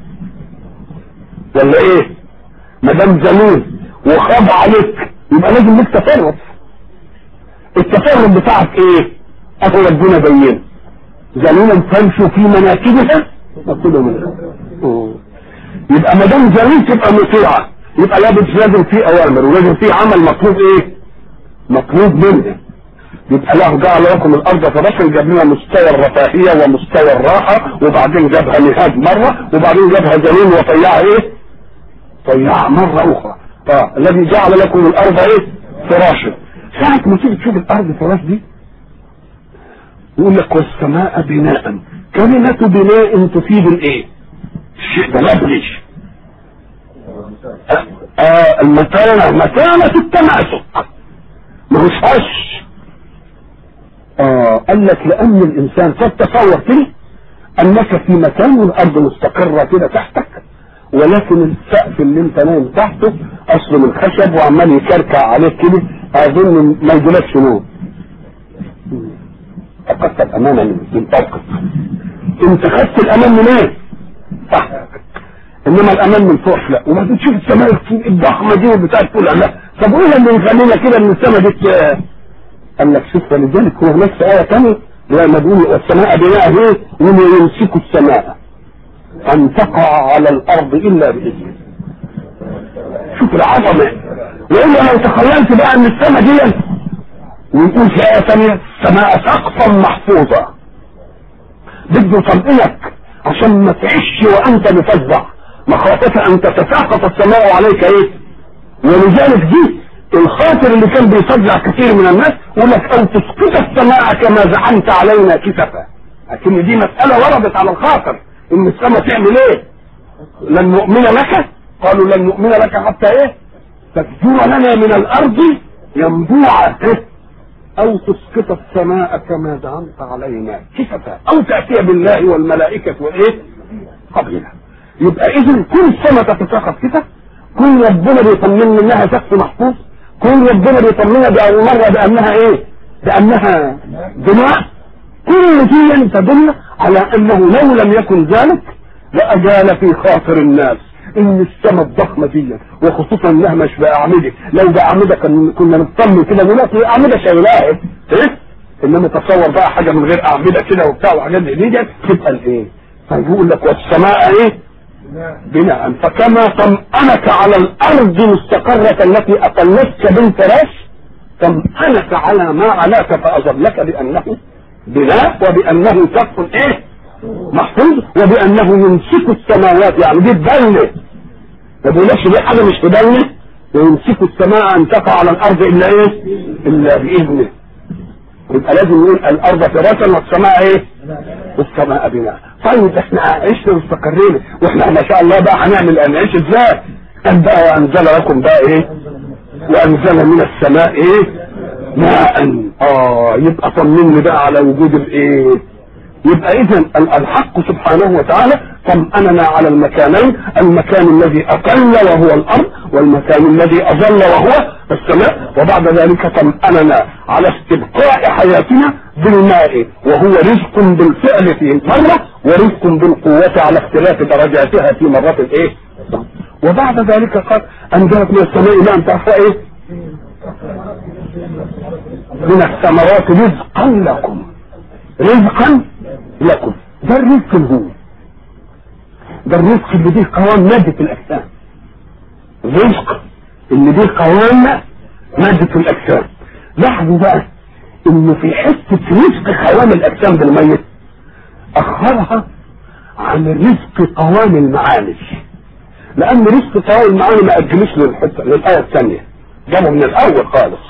ولا ايه ما دام ذلول وخاضع عليك يبقى لازم لك تصرف التصرف بتاعك ايه اهو ربنا بينه ذلولا تمشوا في مناكبها وكلوا منها يبقى ما دام ذلول تبقى مطيعة يبقى لابد لازم في اوامر ولازم في عمل مطلوب ايه مطلوب منه يبقى له جعل لكم الارض فراشا جاب لنا مستوى الرفاهية ومستوى الراحة وبعدين جابها نهاد مرة وبعدين جابها ذليل وطيعها ايه طيعها مرة اخرى اه الذي جعل لكم الارض ايه فراشا ساعة ما تيجي تشوف الارض فراش دي يقول لك والسماء بناء كلمة بناء تفيد الايه الشيء ده مبني آه آه المتانة متانة التماسك مش هش آه قال لك لأن الإنسان تتصور كده أنك في مكان والأرض مستقرة كده تحتك ولكن السقف اللي انت نايم تحته أصله من خشب وعمال يكركع عليك كده أظن ما يجيلكش نوم فقدت الأمانة من فوقك انت خدت الأمان من ايه؟ تحتك انما الامان من فوق لا وبعدين تشوف السماء الضخمه دي بتاعت تقول لا طب وايه اللي يخلينا كده ان السماء دي قال لك شوف فلذلك هو نفس ايه ثانيه لما بيقول والسماء بناء ايه وما يمسك السماء ان تقع على الارض الا باذنه شوف العظمه والا لو تخيلت بقى ان السماء دي ويقول في ايه ثانيه السماء سقفا محفوظا بده يطمئنك عشان ما تعيش وانت مفزع مخافة ان تتساقط السماء عليك ايه ولذلك دي الخاطر اللي كان بيفزع كثير من الناس يقول لك او تسقط السماء كما زعمت علينا كسفا لكن دي مسألة وردت على الخاطر ان السماء تعمل ايه لن نؤمن لك قالوا لن نؤمن لك حتى ايه تفجر لنا من الارض ينبوعا إيه؟ او تسقط السماء كما زعمت علينا كسفا او تاتي بالله والملائكه وايه قبيلا يبقى اذا كل سنه تتساقط كده كل ربنا بيطمنا انها شخص محفوظ كل ربنا بيطمنا بأول مرة بأنها ايه بأنها دماء كل دي تدل على انه لو لم يكن ذلك لأجال في خاطر الناس ان السماء الضخمة دي وخصوصا انها مش بأعمدة لو بأعمدة كان- كنا نطمن كده نقول لك أعمدة شايلاها ايه انما تصور بقى حاجة من غير أعمدة كده وبتاع وحاجات زي دي تبقى الايه فيقول لك والسماء ايه بناء فكما طمأنك على الأرض المستقرة التي أقلتك بالفراش طمأنك على ما علاك فأظلك بأنه بناء وبأنه سقف إيه محفوظ وبأنه يمسك السماوات يعني دي تبني ما بيقولكش دي حاجة مش تبني ويمسك السماء أن تقع على الأرض إلا إيه إلا بإذنه يبقى لازم نقول الأرض فراشا والسماء إيه والسماء بناء طيب احنا عشنا واستقرينا واحنا ما شاء الله بقى هنعمل نعيش ازاي قال بقى وانزل لكم بقى ايه وانزل من السماء ايه ماء اه يبقى طمني بقى على وجود الايه يبقى اذا الحق سبحانه وتعالى طمأننا على المكانين المكان الذي اقل وهو الارض والمكان الذي اظل وهو السماء وبعد ذلك طمأننا على استبقاء حياتنا بالماء وهو رزق بالفعل في مرة ورزق بالقوة على اختلاف درجاتها في مرات ايه وبعد ذلك قال انزلت من السماء ماء تعرفوا ايه من الثمرات رزقا لكم رزقا لكم ده الرزق اللي هو ده الرزق اللي دي قوام مادة الأجسام الرزق اللي دي قوام مادة الأجسام لاحظوا بقى إنه في حتة رزق قوام الأجسام بالميت أخرها عن رزق قوام المعاني لأن رزق قوام المعاني ما أجلوش للحتة للآية الثانية جابوا من الأول خالص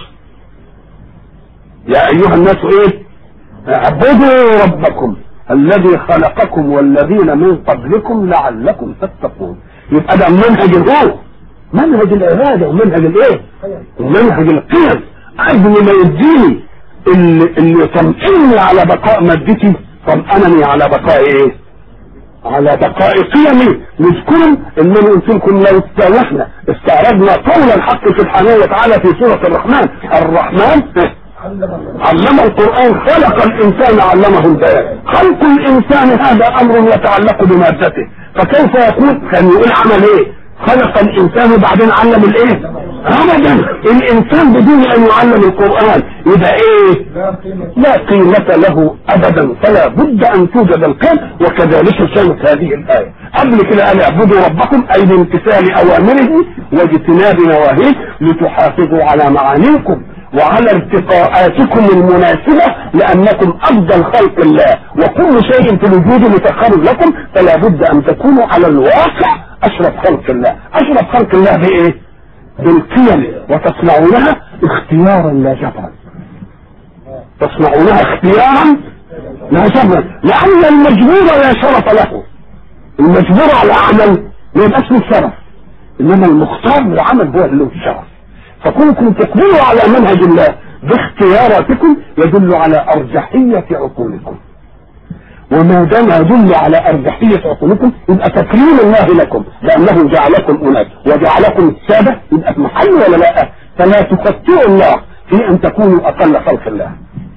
يا أيها الناس إيه اعبدوا ربكم الذي خلقكم والذين من قبلكم لعلكم تتقون يبقى ده منهج الروح منهج العباده ومنهج الايه ومنهج القيم قبل ما يديني اللي, اللي يطمئني على بقاء مادتي طمأنني على بقاء ايه على بقاء قيمي نذكرهم انني قلت لكم لو استوحنا استعرضنا قول الحق سبحانه وتعالى في سوره الرحمن الرحمن علم القرآن خلق الإنسان علمه البيان خلق الإنسان هذا أمر يتعلق بمادته فكيف يكون كان يقول عمل إيه خلق الإنسان وبعدين علم الإيه أبدا الإنسان بدون أن يعلم القرآن يبقى إيه لا قيمة له أبدا فلا بد أن توجد القيم وكذلك كانت هذه الآية قبل كده قال اعبدوا ربكم أي بامتثال أوامره واجتناب نواهيه لتحافظوا على معانيكم وعلى ارتقاءاتكم المناسبة لأنكم أفضل خلق الله وكل شيء في الوجود متخر لكم فلا بد أن تكونوا على الواقع أشرف خلق الله أشرف خلق الله بإيه؟ بالقيم وتصنعونها اختيارا لا جبرا تصنعونها اختيارا لا جبرا لأن المجبور لا شرف له المجبور على عمل ما يبقاش له شرف إنما المختار للعمل هو اللي له الشرف فكونكم تقبلوا على منهج الله باختياراتكم يدل على أرجحية عقولكم وما دام يدل على أرجحية عقولكم يبقى تكريم الله لكم لأنه جعلكم أناس وجعلكم السادة يبقى في محل ولا لا فلا تخطئوا الله في أن تكونوا أقل خلق الله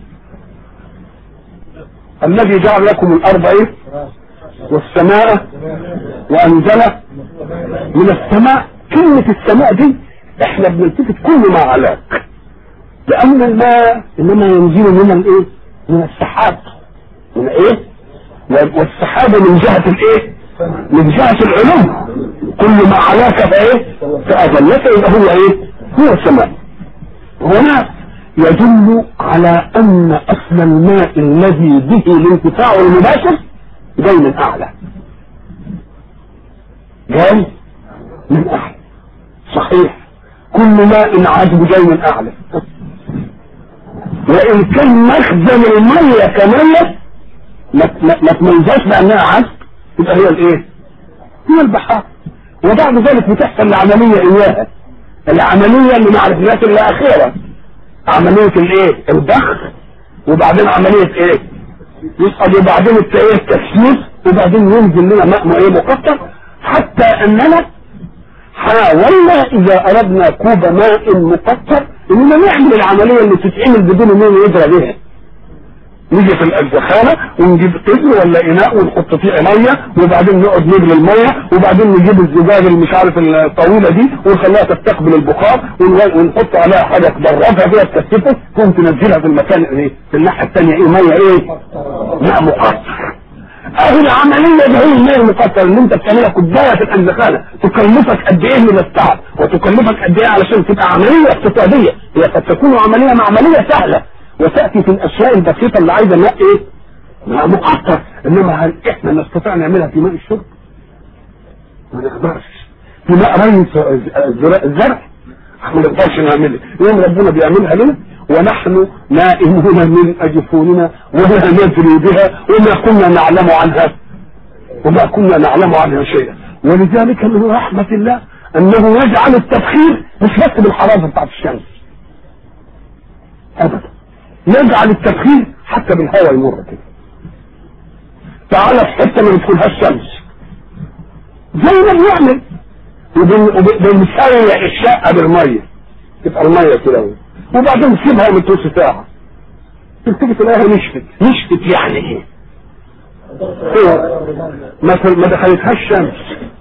الذي جعل لكم الأرض إيه والسماء وأنزل من السماء كلمة السماء دي احنا بنلتفت كل ما علاك لان الماء انما ينزل من الايه من السحاب من ايه والسحاب من جهة الايه من جهة العلوم كل ما علاك فايه فاظلك يبقى هو ايه هو السماء هنا يدل على ان اصل الماء الذي به الانتفاع المباشر جاي من اعلى جاي من اعلى صحيح كل ماء عذب جاي من اعلى وان كان مخزن المية كمية ما تميزهاش بانها عذب يبقى هي الايه هي البحار وبعد ذلك بتحصل العملية اياها العملية اللي ما عرفناش الا اخيرا عملية الايه البخ وبعدين عملية ايه يسقط وبعدين الت- ايه التسميس وبعدين ينزل لنا ماء ايه مقطر حتى اننا حاولنا اذا اردنا كوب ماء مقطر اننا نعمل العملية اللي تتعمل بدون مين يدرى بها نيجي في الزخانة ونجيب قدر ولا اناء ونحط فيه ميه وبعدين نقعد نجري الميه وبعدين نجيب الزجاج اللي مش عارف الطويله دي ونخليها تستقبل البخار ون- ونحط عليها حاجه تبردها كده تكثفه تقوم تنزلها في المكان ايه في الناحيه الثانيه ايه ميه ايه ماء مقطر اهي العمليه دي هي الماء المقطر اللي انت بتعملها كوبايه في الزخانه تكلفك قد ايه من التعب وتكلفك قد ايه علشان تبقى عمليه اقتصاديه هي قد تكون عمليه مع عمليه سهله وتاتي في الاشياء البسيطه اللي عايزه ماء ايه؟ ماء مقطر انما هل احنا نستطيع نعملها في ماء الشرب؟ ما نقدرش في ماء ري الزرع الزرع ما نقدرش نعملها يوم ربنا بيعملها لنا ونحن نائمون من اجفوننا ولا ندري بها وما كنا نعلم عنها وما كنا نعلم عنها شيئا ولذلك من رحمة الله انه يجعل التبخير مش بس بالحرارة بتاعت الشمس ابدا يجعل التبخير حتى بالهواء يمر كده تعالى في حته ما بتدخلهاش شمس زي ما بيعمل وبن- وب- بنسيح الشقه بالميه تبقى الميه كده اهو. وبعدين تسيبها من نص ساعه تلتفت تلاقيها نشفت نشفت يعني ايه؟ هو مثلا ما دخلتهاش شمس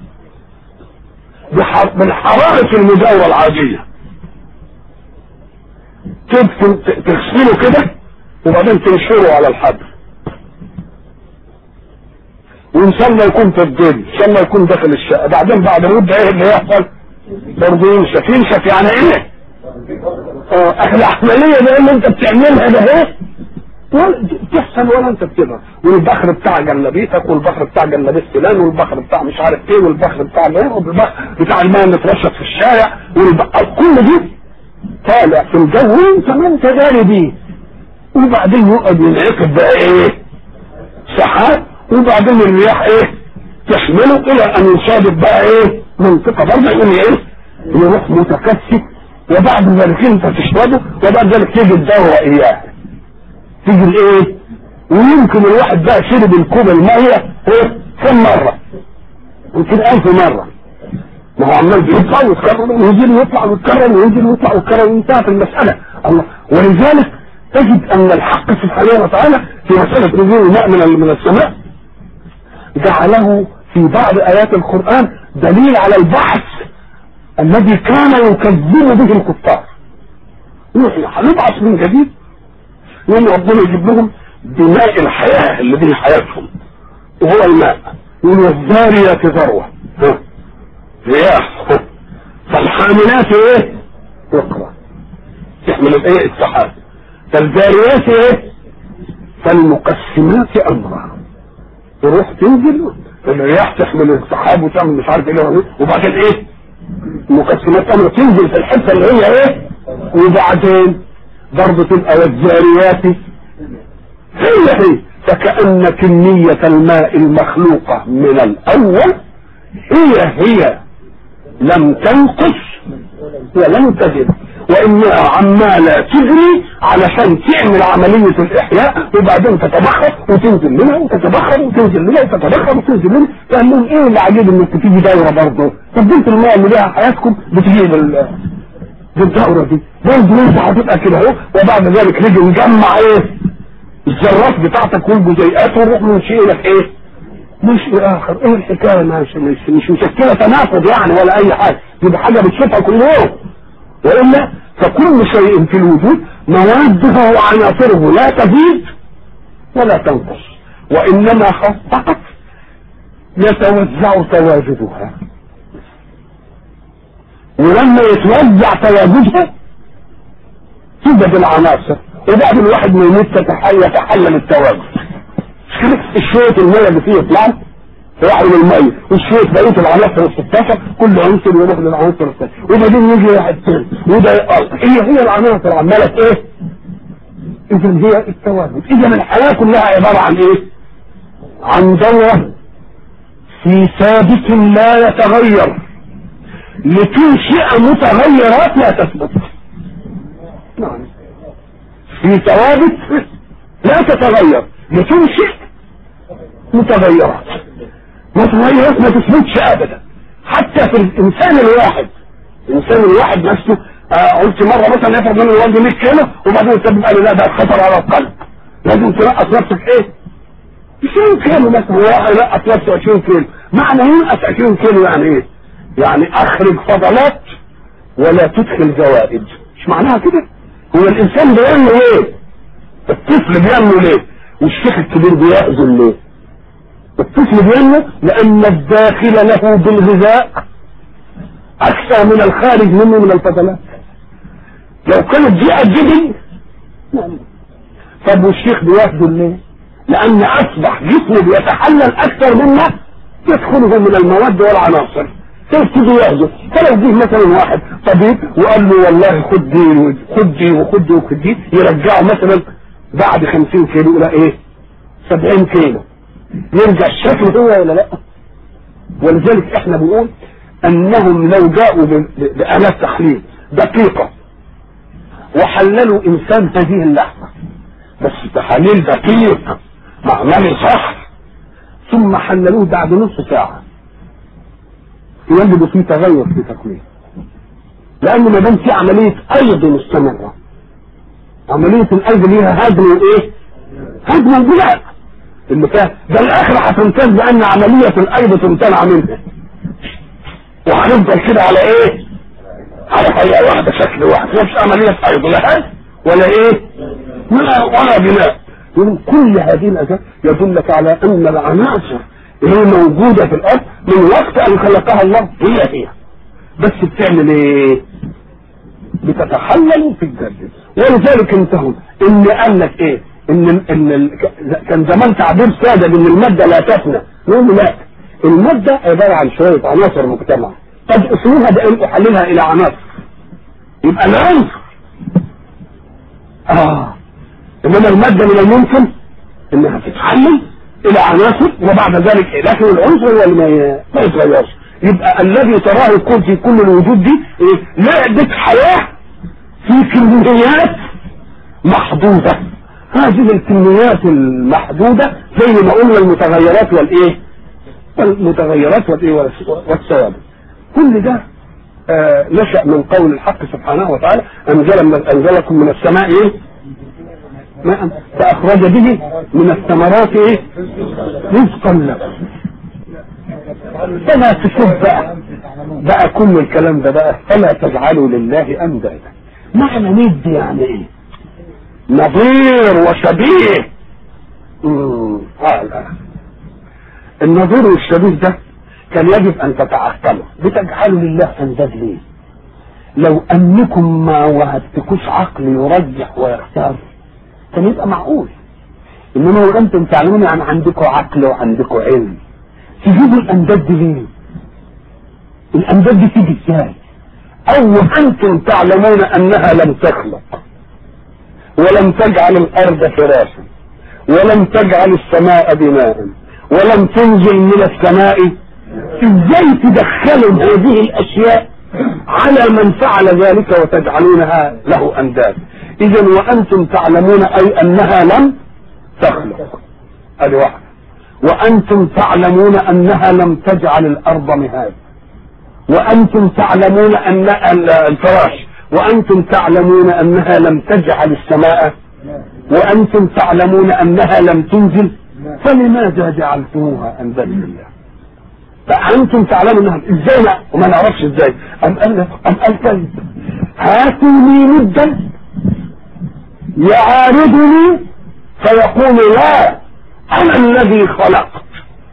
بحر... بالحرارة المجاورة العادية تدفن ت- تغسله كده وبعدين تنشره على الحبل وان شاء الله يكون في الظل ان شاء الله يكون داخل الشقه بعدين بعد مده ايه اللي يحصل برضه ينشف ينشف يعني ايه اه احنا العمليه دي اللي انت بتعملها ده ايه ولا تحصل ولا انت بتقدر والبخر بتاع جلابيتك والبخر بتاع جلابيه فلان والبخر بتاع مش عارف ايه والبخر بتاع ايه والبخر بتاع الماء اللي اترشت في الشارع والبخر كل دي طالع في الجو وانت ما انت داري بيه وبعدين يقعد ينعقد بقى ايه سحاب وبعدين الرياح ايه تحمله الى ان يصادف بقى ايه منطقه برضه يقول ايه يروح متكثف وبعد ذلك انت تشربه وبعد ذلك تيجي الدوره اياه تيجي الايه ويمكن الواحد بقى شرب الكوب الميه ايه كم مره يمكن ألف مرة ما هو عمال بيطلع ويتكرر وينزل ويطلع ويتكرر وينزل ويطلع ويتكرر وانتهت المسألة الله ولذلك تجد أن الحق سبحانه وتعالى في مسألة نزول الماء من من السماء جعله في بعض آيات القرآن دليل على البحث الذي كان يكذب به الكفار نحن هنبعث من جديد يوم ربنا يجيب لهم بماء الحياة اللي به حياتهم وهو الماء يقول والذاريات ذروة ها. رياح ها. فالحاملات ايه وقرا تحمل الايه السحاب فالذاريات ايه فالمقسمات امرا تروح تنزل الرياح تحمل السحاب وتعمل مش عارف ايه وبعدين ايه مقسمات امر تنزل في الحته اللي هي ايه وبعدين برضه تبقى والذاريات هي هي فكأن كمية الماء المخلوقة من الأول هي هي لم تنقص ولم تزد وإنها عمالة تجري علشان تعمل عملية الإحياء وبعدين تتبخر وتنزل منها وتتبخر وتنزل منها وتتبخر وتنزل منها فقال لهم إيه اللي عجيب إنك تيجي دورة برضه طب انتوا الماء اللي ليها حياتكم بتجي بال بالدورة دي برضه انت هتبقى كده اهو وبعد ذلك نيجي نجمع ايه الذرات بتاعتك والجزيئات ونروح ننشئ لك ايه نشئ اخر ايه الحكايه مش مش مش مشكله تناقض يعني ولا اي حاجه دي حاجه بتشوفها كل يوم والا فكل شيء في الوجود مواده وعناصره لا تزيد ولا تنقص وانما فقط يتوزع تواجدها ولما يتوزع تواجدها توجد العناصر وبعد الواحد ما يموت تتحل يتحلل التواجد الشوية المية اللي فيه يطلع يروح للمية والشوية بقية العناصر ال 16 كل عنصر يروح للعنصر الثاني وبعدين يجي واحد تاني وده يقل هي هي العناصر عمالة ايه؟ اذا هي التواجد اذا الحياة كلها عبارة عن ايه؟ عن دورة في ثابت لا يتغير لتنشئ متغيرات لا تثبت نعم في ثوابت لا تتغير لتنشئ متغيرات متغيرات ما تثبتش ابدا حتى في الانسان الواحد الانسان الواحد نفسه آه قلت مره مثلا يفرض منه الوزن 100 كيلو وبعدين الطبيب قال لي لا ده خطر على القلب لازم تنقص نفسك ايه 20 كيلو مثلا هو ينقص نفسه 20 كيلو معنى ينقص 20 كيلو يعني ايه؟ يعني اخرج فضلات ولا تدخل زوائد مش معناها كده هو الانسان بيعمل ايه الطفل بيعمل ليه والشيخ الكبير بيأذن ليه الطفل بيعمل لان الداخل له بالغذاء اكثر من الخارج منه من الفضلات لو كانت دي الجبل طب والشيخ بياخده ليه لان اصبح جسمه بيتحلل اكثر مما يدخله من المواد والعناصر تبتدي ياخده فلو جه مثلا واحد طبيب وقال له والله خد دي خد دي وخد دي وخد دي يرجعه مثلا بعد 50 كيلو الى ايه 70 كيلو يرجع الشكل هو ولا لا ولذلك احنا بنقول انهم لو جاءوا بآلات تحليل دقيقة وحللوا انسان هذه اللحظة بس تحاليل دقيق معمل صح ثم حللوه بعد نص ساعة يجد فيه تغير في تكوينه لأن ما دام في عملية أيض مستمرة عملية الأيض ليها هدم وإيه؟ هدم البناء اللي فيها ده الآخرة هتمتاز بأن عملية الأيض تمتنع منها وهنفضل كده على إيه؟ على حقيقة واحدة شكل واحد مش عملية أيض لا هدم ولا إيه؟ ولا ولا بناء يقول كل هذه الأشياء يدلك على أن العناصر اللي هي موجودة في الأرض من وقت أن خلقها الله هي هي بس بتعمل إيه؟ بتتحلل في الجد ولذلك انتهوا إن قال لك إيه؟ إن إن ال... كان زمان تعبير سادة إن المادة لا تفنى نقول لا المادة عبارة عن شوية عناصر مجتمع قد أصلها بأن أحللها إلى عناصر يبقى العنصر آه انما المادة من الممكن انها تتحلل الى عناصر وبعد ذلك إيه؟ لكن العنصر هو اللي ما يتغيرش يبقى الذي تراه يكون في كل الوجود دي إيه؟ لعبة حياة في كميات محدودة هذه الكميات المحدودة زي ما قلنا المتغيرات والايه المتغيرات والايه والثوابت كل ده آه نشأ من قول الحق سبحانه وتعالى انزل من انزلكم من السماء ايه ماء فأخرج به من الثمرات إيه؟ رزقا لكم فلا تشوف بقى بقى كل الكلام ده بقى فلا تجعلوا لله أندادا معنى ند يعني إيه؟ نظير وشبيه آه النظير والشبيه ده كان يجب أن تتعقلوا بتجعلوا لله أنداد ليه؟ لو أنكم ما وهبتكوش عقل يرجح ويختار كان يبقى معقول انما لو انتم تعلمون يعني عندكم عقل وعندكم علم تجيبوا الانداد دي ليه الانداد دي تيجي ازاي او انتم تعلمون انها لم تخلق ولم تجعل الارض فراشا ولم تجعل السماء بناء ولم تنزل من السماء ازاي تدخلوا هذه الاشياء على من فعل ذلك وتجعلونها له انداد اذا وانتم تعلمون اي انها لم تخلق ادي واحده وانتم تعلمون انها لم تجعل الارض مهاد وانتم تعلمون ان الفراش وانتم تعلمون انها لم تجعل السماء وانتم تعلمون انها لم تنزل فلماذا جعلتموها اندادا لله فانتم تعلمون انها ازاي لا وما نعرفش ازاي ام قال ام قال طيب هاتوا لي مدا يعارضني فيقول لا انا الذي خلقت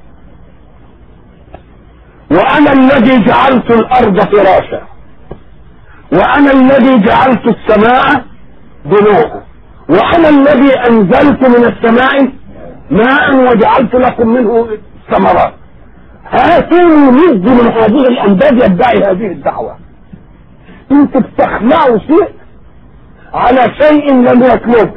وانا الذي جعلت الارض فراشا وانا الذي جعلت السماء بناء وانا الذي انزلت من السماء ماء وجعلت لكم منه ثمرات هاتوني ند من هذه الانداد يدعي هذه الدعوه انتوا بتخلعوا شيء على شيء لم يطلبه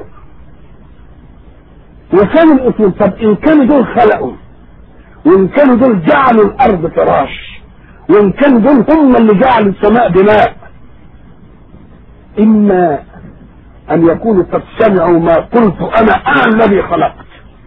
وكان الاسم طب ان كانوا دول خلقوا وان كانوا دول جعلوا الارض فراش وان كانوا دول هم اللي جعلوا السماء بناء اما ان يكونوا قد سمعوا ما قلت انا انا الذي خلقت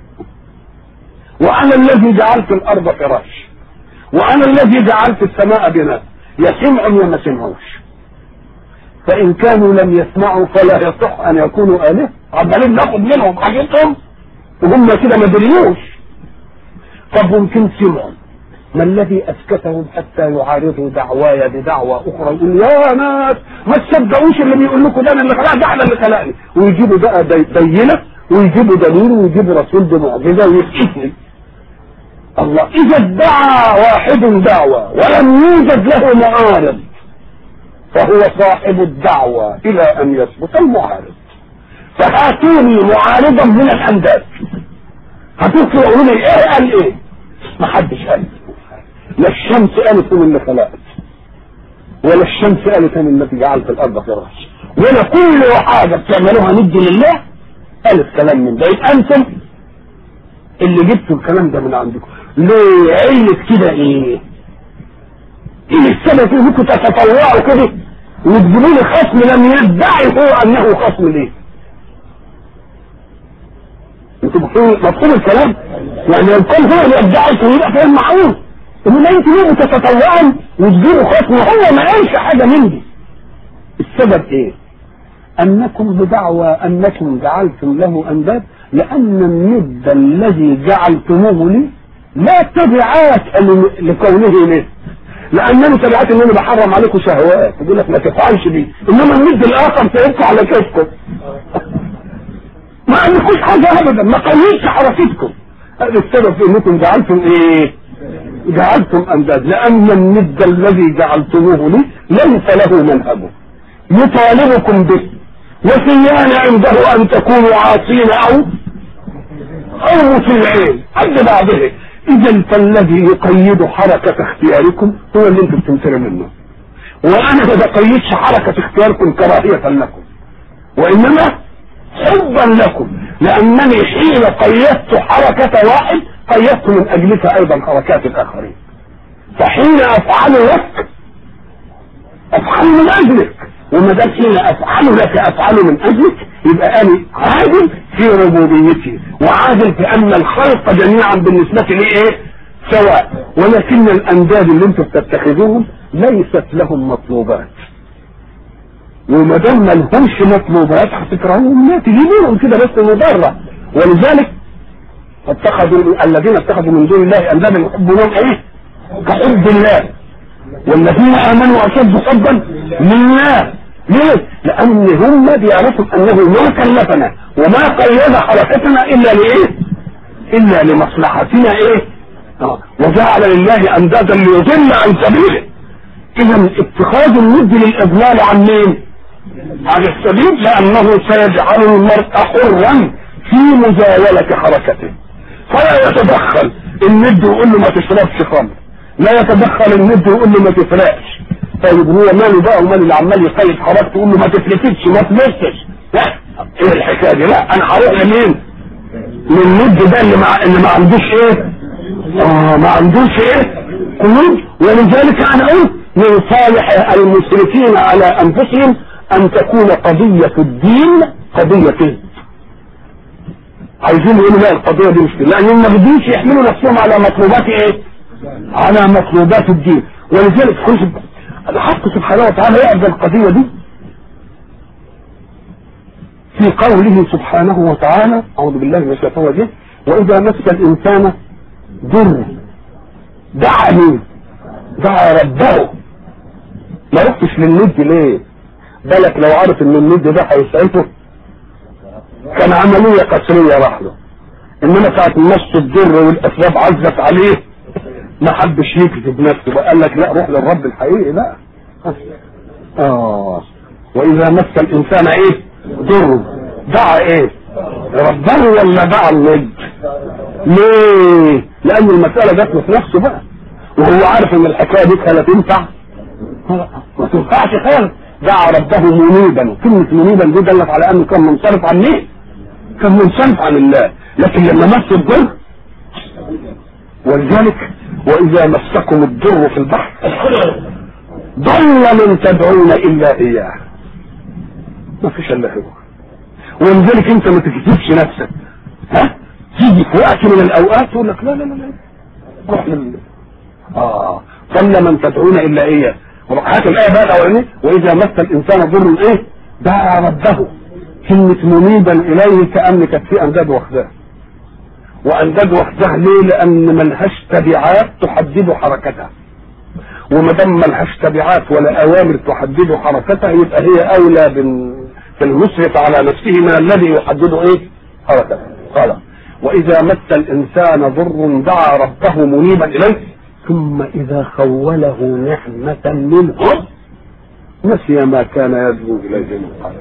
وانا الذي جعلت الارض فراش وانا الذي جعلت السماء بناء يسمعوا يا ما سمعوش فان كانوا لم يسمعوا فلا يصح ان يكونوا الهه عمالين ناخد منهم حاجتهم وهم كده ما دريوش طب ممكن سمعوا ما الذي اسكتهم حتى يعارضوا دعواي بدعوى اخرى يقول يا ناس ما تصدقوش اللي بيقول لكم ده انا اللي خلقني ده انا اللي خلقني ويجيبوا بقى دي- بينه ويجيبوا دليل ويجيبوا رسول بمعجزه ويسكتني الله اذا ادعى واحد دعوة ولم يوجد له معارض فهو صاحب الدعوة الى ان يثبت المعارض فهاتوني معارضا من الانداد هتوصلوا يقولوا لي ايه قال ايه ما حدش قال لا الشمس قالت من اللي خلقت ولا الشمس قالت من التي جعلت الارض فراش ولا كل حاجه بتعملوها ندي لله قالت كلام من ده يبقى انتم اللي جبتوا الكلام ده من عندكم ليه علة كده ايه ايه السبب في انكم تتطوعوا كده وتجيبوا لي خصم لم يدعي هو انه خصم ليه انتوا مفهوم مفهوم الكلام يعني لو كان هو اللي ادعيته يبقى كلام معقول انما انتوا ليه بتتطوعوا وتجيبوا خصم هو ما قالش حاجه من دي السبب ايه انكم بدعوى انكم جعلتم له انداد لان الند الذي جعلتموه لي لا تبعات ل- لكونه ليه لانني تبعات ان انا بحرم عليكم شهوات يقول لك ما تفعلش دي انما الند الاخر سيبقى على كيفكم ما عندكوش حاجه ابدا ما قيدش حركتكم هذا السبب في انكم جعلتم ايه جعلتم انداد لان الند الذي جعلتموه لي ليس له منهج يطالبكم به وسيان عنده ان تكونوا عاصين او او مطيعين عند بعضه اذا فالذي يقيد حركة اختياركم هو اللي انتم بتنفروا منه وانا ما بقيدش حركة اختياركم كراهية لكم وانما حبا لكم لانني حين قيدت حركة واحد قيدت من اجلك ايضا حركات الاخرين فحين افعل لك افعل من اجلك وما دام حين افعل لك افعل من اجلك يبقى انا عادل في ربوبيتي وعادل في ان الخلق جميعا بالنسبه لي ايه سواء ولكن الانداد اللي انتم بتتخذوهم ليست لهم مطلوبات وما دام ما لهمش مطلوبات هتكرهوهم لا تجيبوهم كده بس مضره ولذلك اتخذوا الذين اتخذوا من دون الله اندادا يحبونهم ايه كحب الله والذين امنوا اشد حبا لله ليه؟ لان هم بيعرفوا انه ما كلفنا وما قيد حركتنا الا لايه؟ الا لمصلحتنا ايه؟ آه. وجعل لله اندادا ليضل عن سبيله اذا اتخاذ الند للاضلال عن مين؟ عن السبيل لانه سيجعل المرء حرا في مزاولة حركته فلا يتدخل الند ويقول له ما تشربش خمر لا يتدخل الند ويقول له ما تفرقش طيب هو ماله بقى وماله اللي عمال يقيد حركته يقول له ما تفلتش ما تمسش لا ايه الحكايه دي لا انا هروح لمين؟ للند ده اللي ما اللي ما عندوش ايه؟ اه ما عندوش ايه؟ قلوب ولذلك انا قلت من صالح المشركين على انفسهم ان تكون قضية الدين قضية كذب عايزين يقولوا لا القضية دي مش كده لان ما بديش يحملوا نفسهم على مطلوبات ايه على مطلوبات الدين ولذلك خش الحق سبحانه وتعالى يعرض القضية دي في قوله سبحانه وتعالى اعوذ بالله من الشيطان الرجيم واذا مس الانسان ضر دعا مين دعا ربه ما رحتش للند ليه بالك لو عارف ان الند ده هيسعفه كان عملية قسرية راح له انما ساعة مس الضر والاسباب عزت عليه ما حبش يكذب نفسه وقال لك لا روح للرب الحقيقي لا اه واذا مس الانسان ايه ضر دعا ايه ربه ولا دعا الند ليه لان المسألة جات له في نفسه بقى وهو عارف ان الحكاية دي لا تنفع ما تنفعش خالص دعا ربه منيبا كلمة منيبا دي دلت على انه كان منصرف عن مين كان منصرف عن الله لكن لما مس الضر ولذلك واذا مسكم الضر في البحر ضل من تدعون الا اياه ما فيش الا هو ولذلك انت ما تكذبش نفسك ها تيجي في وقت من الاوقات تقول لك لا لا لا لا روح لل اه قل من تدعون الا اياه هات الايه بقى الاولانيه واذا مس الانسان ضر ايه دعا ربه كلمة منيبا اليه كأن كانت في انداد واخداه وانداد واخداه ليه لان ملهاش تبعات تحدد حركتها وما دام ملهاش تبعات ولا اوامر تحدد حركتها يبقى هي اولى بال- بالمسرف على نفسه من الذي يحدد ايه حركته قال واذا مس الانسان ضر دعا ربه منيبا اليه ثم اذا خوله نعمه منه نسي ما كان يدعو اليه من قبل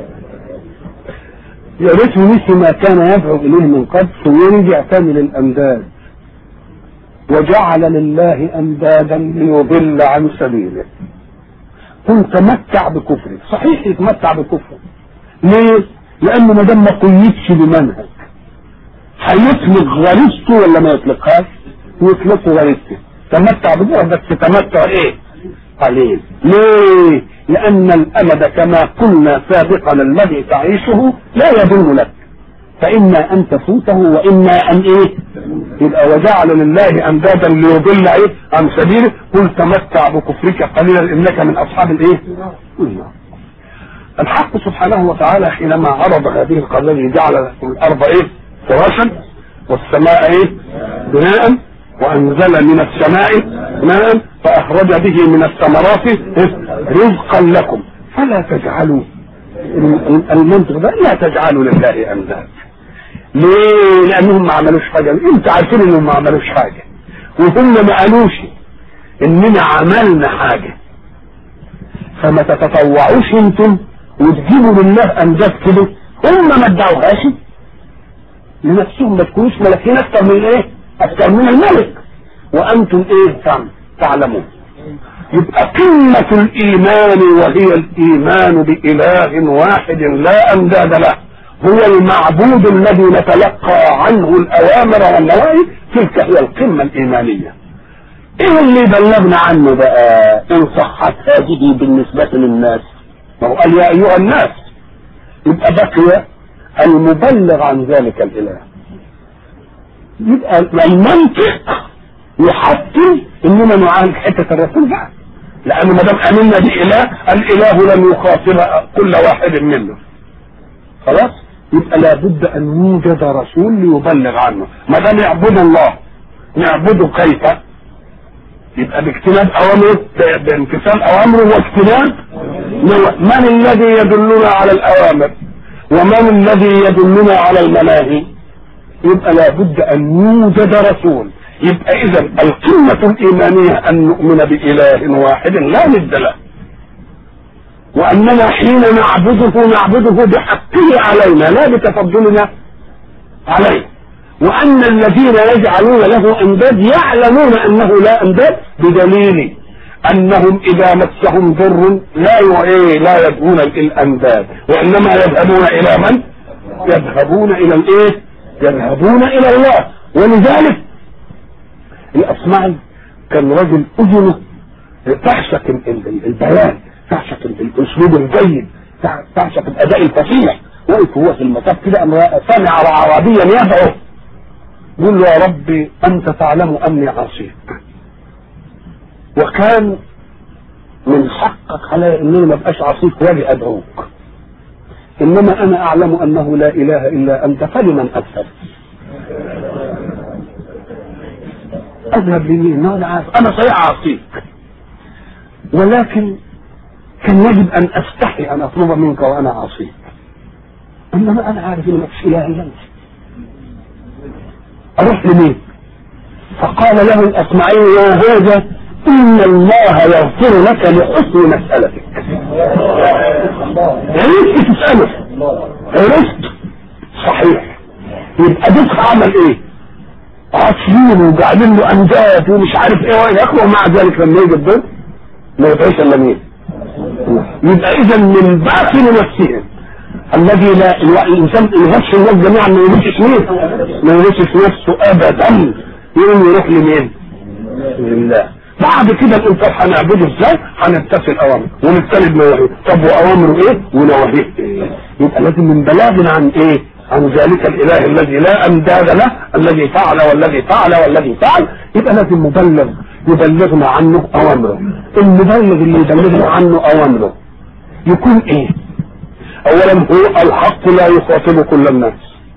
يا ريت نسي ما كان يدعو اليه من قبل ويرجع تاني للانداد وجعل لله اندادا ليضل عن سبيله قل تمتع بكفرك صحيح يتمتع بكفره ليه لانه ما دام ما قيدش بمنهج هيطلق غريزته ولا ما يطلقهاش يطلقه غريزته تمتع بكفره بس تمتع ايه قليل ليه لان الامد كما قلنا سابقا الذي تعيشه لا يدوم لك فإما أن تفوته وإما أن إيه يبقى وجعل لله أندادا ليضل إيه عن سبيله قل تمتع بكفرك قليلا إنك من أصحاب الإيه النار. الحق سبحانه وتعالى حينما عرض هذه القضية جعل لكم الأرض إيه فراشا والسماء إيه بناء وأنزل من السماء ماء فأخرج به من الثمرات إيه؟ رزقا لكم فلا تجعلوا المنطق ده لا تجعلوا لله أنداد ليه؟ لأنهم ما عملوش حاجة أنت عارفين إنهم ما عملوش حاجة وهم ما قالوش إننا عملنا حاجة فما تتطوعوش انتم وتجيبوا لله أنداد كده هم ما ادعوهاش لنفسهم ما تكونوش ملكين أكثر من إيه؟ أكثر من الملك وأنتم إيه تعم- تعلمون يبقى قمة الإيمان وهي الإيمان بإله واحد لا أنداد له هو المعبود الذي نتلقى عنه الأوامر والنواهي تلك هي القمة الإيمانية إيه اللي بلغنا عنه بقى إن صحت هذه بالنسبة للناس ما هو قال يا أيها الناس يبقى بقي المبلغ عن ذلك الإله يبقى المنطق يحتم اننا نعالج حته الرسول بقى لانه ما دام امنا باله الاله لم يخاطب كل واحد منا خلاص يبقى لابد ان يوجد رسول ليبلغ عنه ما دام يعبد الله نعبده كيف يبقى باجتناب اوامره ب- بامتثال اوامره واجتناب نوى- من الذي يدلنا على الاوامر ومن الذي يدلنا على المناهي يبقى لابد ان يوجد رسول يبقى اذا القمة الايمانية ان نؤمن باله واحد لا ند له واننا حين نعبده نعبده بحقه علينا لا بتفضلنا عليه وان الذين يجعلون له انداد يعلمون انه لا انداد بدليل انهم اذا مسهم ضر لا ي- إيه لا يدعون الانداد وانما يذهبون الى من يذهبون الى الايه يذهبون الى الله ولذلك الاصمعي كان رجل اذنه تعشق ال- ال- البيان تعشق ال- الاسلوب الجيد تع- تعشق الاداء الفصيح وقف هو في المطاف كده أم سمع اعرابيا يدعو يقول له يا ربي انت تعلم اني عصيك وكان من حقك علي انني ما ابقاش عصيك واجي ادعوك انما انا اعلم انه لا اله الا انت فلمن اكثر اذهب لمين ما انا عارف انا صحيح عصيك ولكن كان يجب ان استحي ان اطلب منك وانا عصيك انما انا عارف ان مفيش اله الا انت اروح لمين فقال له الاصمعي يا هذا ان الله يغفر لك لحسن مسالتك عرفت تساله عرفت صحيح يبقى دوك عمل ايه عاصفين وقاعدين له امجاد ومش عارف ايه وين ياخده مع ذلك لما يجي الدور ما يدعيش الا مين يبقى اذا من باطن نفسهم الذي لا الو- الانسان يغش الناس جميعا ما يغشش مين ما يغشش نفسه ابدا يقوم يروح لمين لله بعد كده نقول طب هنعبده ازاي؟ هنمتثل اوامره ونجتنب نواهيه، طب واوامره ايه؟ ونواهيه ايه؟ يبقى لازم من بلاغ عن ايه؟ عن ذلك الاله الذي لا امداد له، الذي فعل والذي فعل والذي فعل، يبقى لازم مبلغ يبلغنا عنه اوامره. المبلغ اللي يبلغنا عنه اوامره يكون ايه؟ اولا هو الحق لا يخاطب كل الناس.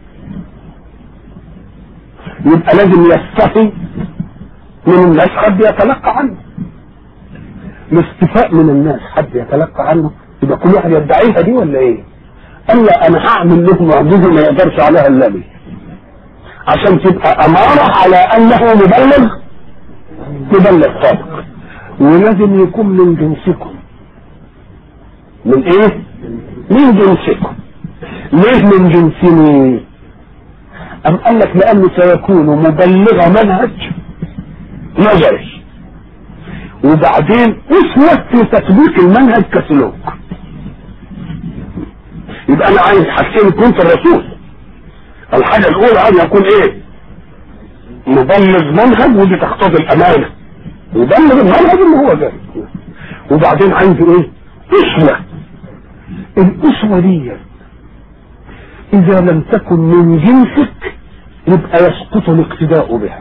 يبقى لازم يستحي من الناس حد يتلقى عنه الاستفاء من الناس حد يتلقى عنه يبقى كل واحد يدعيها دي ولا ايه قال لا انا هعمل له معجزه ما يقدرش عليها الا لي عشان تبقى اماره على انه مبلغ مبلغ صادق ولازم يكون من جنسكم من ايه من جنسكم ليه من جنسني ام قال لك لانه سيكون مبلغ منهج نظري وبعدين اسوة في تطبيق المنهج كسلوك يبقى انا عايز حاجتين كنت الرسول الحاجة الاولى ان يكون ايه مبلغ منهج ودي تقتضي الامانة يبلغ المنهج اللي هو ده وبعدين عايز ايه اسوة الاسوة دي اذا لم تكن من جنسك يبقى يسقط الاقتداء بها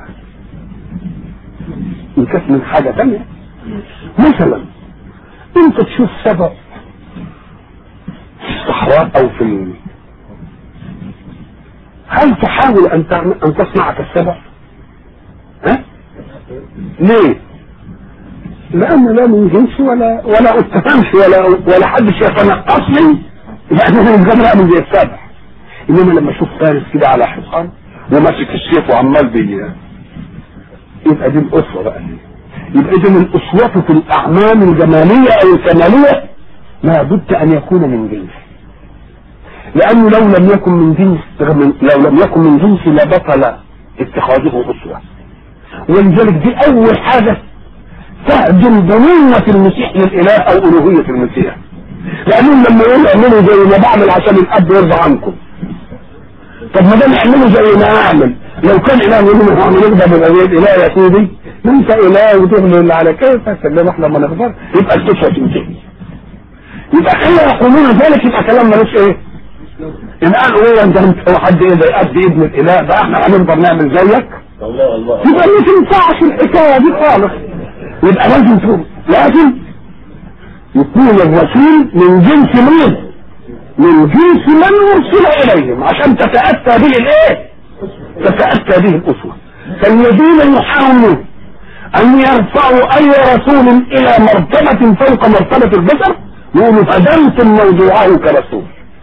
ان كانت من حاجة تانية مثلا انت تشوف سبع في الصحراء او في ال... هل تحاول ان تعمل ان تصنع كالسبع ها ليه لانه لا من جنسي ولا ولا اتفهمش ولا ولا حد يتنقصني لانه من قبل اعمل زي السبع انما لما اشوف فارس كده على حصان وماسك السيف وعمال بي يبقى دي الاسوه بقى يبقى اذا الاسوه في الاعمال الجماليه او الكماليه لابد ان يكون من جنس لانه لو لم يكن من جنس لو لم يكن من جنس لبطل اتخاذه اسوه ولذلك دي اول حاجه تهدم ضمينة المسيح للاله او الوهية المسيح لانهم لما يقولوا اعملوا زي ما بعمل عشان الاب يرضى عنكم طب ما دام اعملوا زي ما اعمل لو كان اله يقول لهم احنا نقدر نبقى زي الاله يا سيدي انت اله وتعمل اللي على كيفك انما احنا ما نقدر يبقى الكتفه تنتهي يبقى حين يقولون ذلك يبقى كلام ملوش ايه؟ ان قالوا ايه انت انت هو حد ايه ده قد ابن الاله بقى احنا هنقدر نعمل زيك الله الله يبقى ما تنفعش الحكايه دي خالص يبقى لازم تقول لازم يكون الرسول من جنس مين؟ من جنس من ارسل اليهم عشان تتاتى به الايه؟ تتاتى به الاسوه فالذين يحاولون ان يرفعوا اي رسول الى مرتبه فوق مرتبه البشر يقولوا فدمتم موضوعه كرسول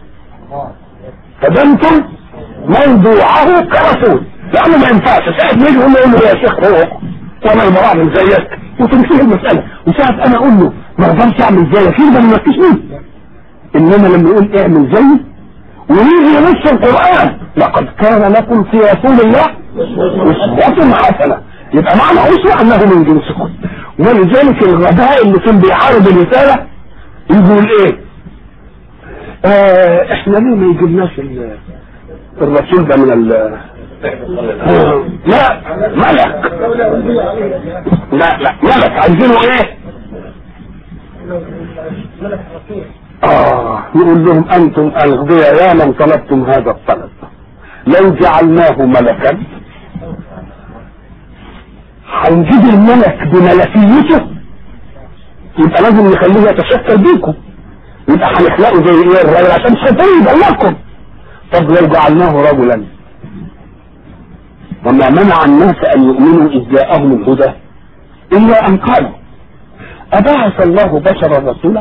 فدمتم موضوعه كرسول لانه ما ينفعش ساعه ما يجي يقول له يا شيخ روح وانا بعمل زيك وتنتهي المساله وساعه انا اقول له ما اقدرش اعمل زيك يبقى ما ينفذنيش انما لما يقول اعمل زيي ويجي نص القران لقد كان لكم في رسول الله اسوه حسنه يبقى معنى اسوه انه من جنسكم ولذلك الغباء اللي كان بيعارض الرساله يقول ايه آه احنا ليه ما يجيبناش ال- الرسول ده من ال آه، لا ملك لا لا ملك عايزينه ايه اه يقول لهم انتم الاغبياء يا من طلبتم هذا الطلب لو جعلناه ملكا هنجيب الملك بملكيته يبقى لازم نخليه يتشكل بيكم يبقى هنخلقه زي ايه الراجل عشان الشيطان يبلغكم طب لو جعلناه رجلا وما منع الناس ان يؤمنوا اذ جاءهم الهدى الا ان قالوا ابعث الله بشرا رسولا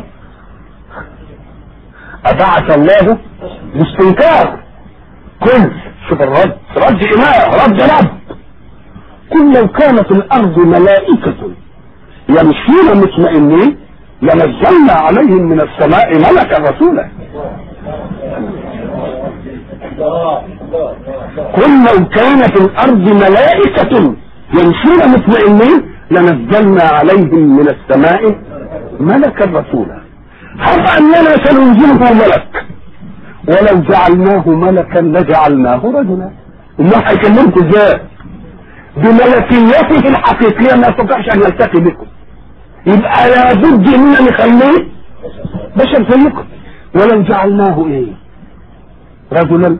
ابعث الله باستنكار كل شوف الرد رد اله رد رب قل لو كانت الارض ملائكة يمشون مطمئنين لنزلنا عليهم من السماء ملكا رسولا قل لو كانت الارض ملائكة يمشون مطمئنين لنزلنا عليهم من السماء ملكا رسولا هب اننا سننزله ملك ولو جعلناه ملكا لجعلناه رجلا الله هيكلمكم ازاي بملكيته الحقيقية ما يستطيعش أن يلتقي بكم يبقى لابد إننا نخليه بشر زيكم ولو جعلناه إيه رجلا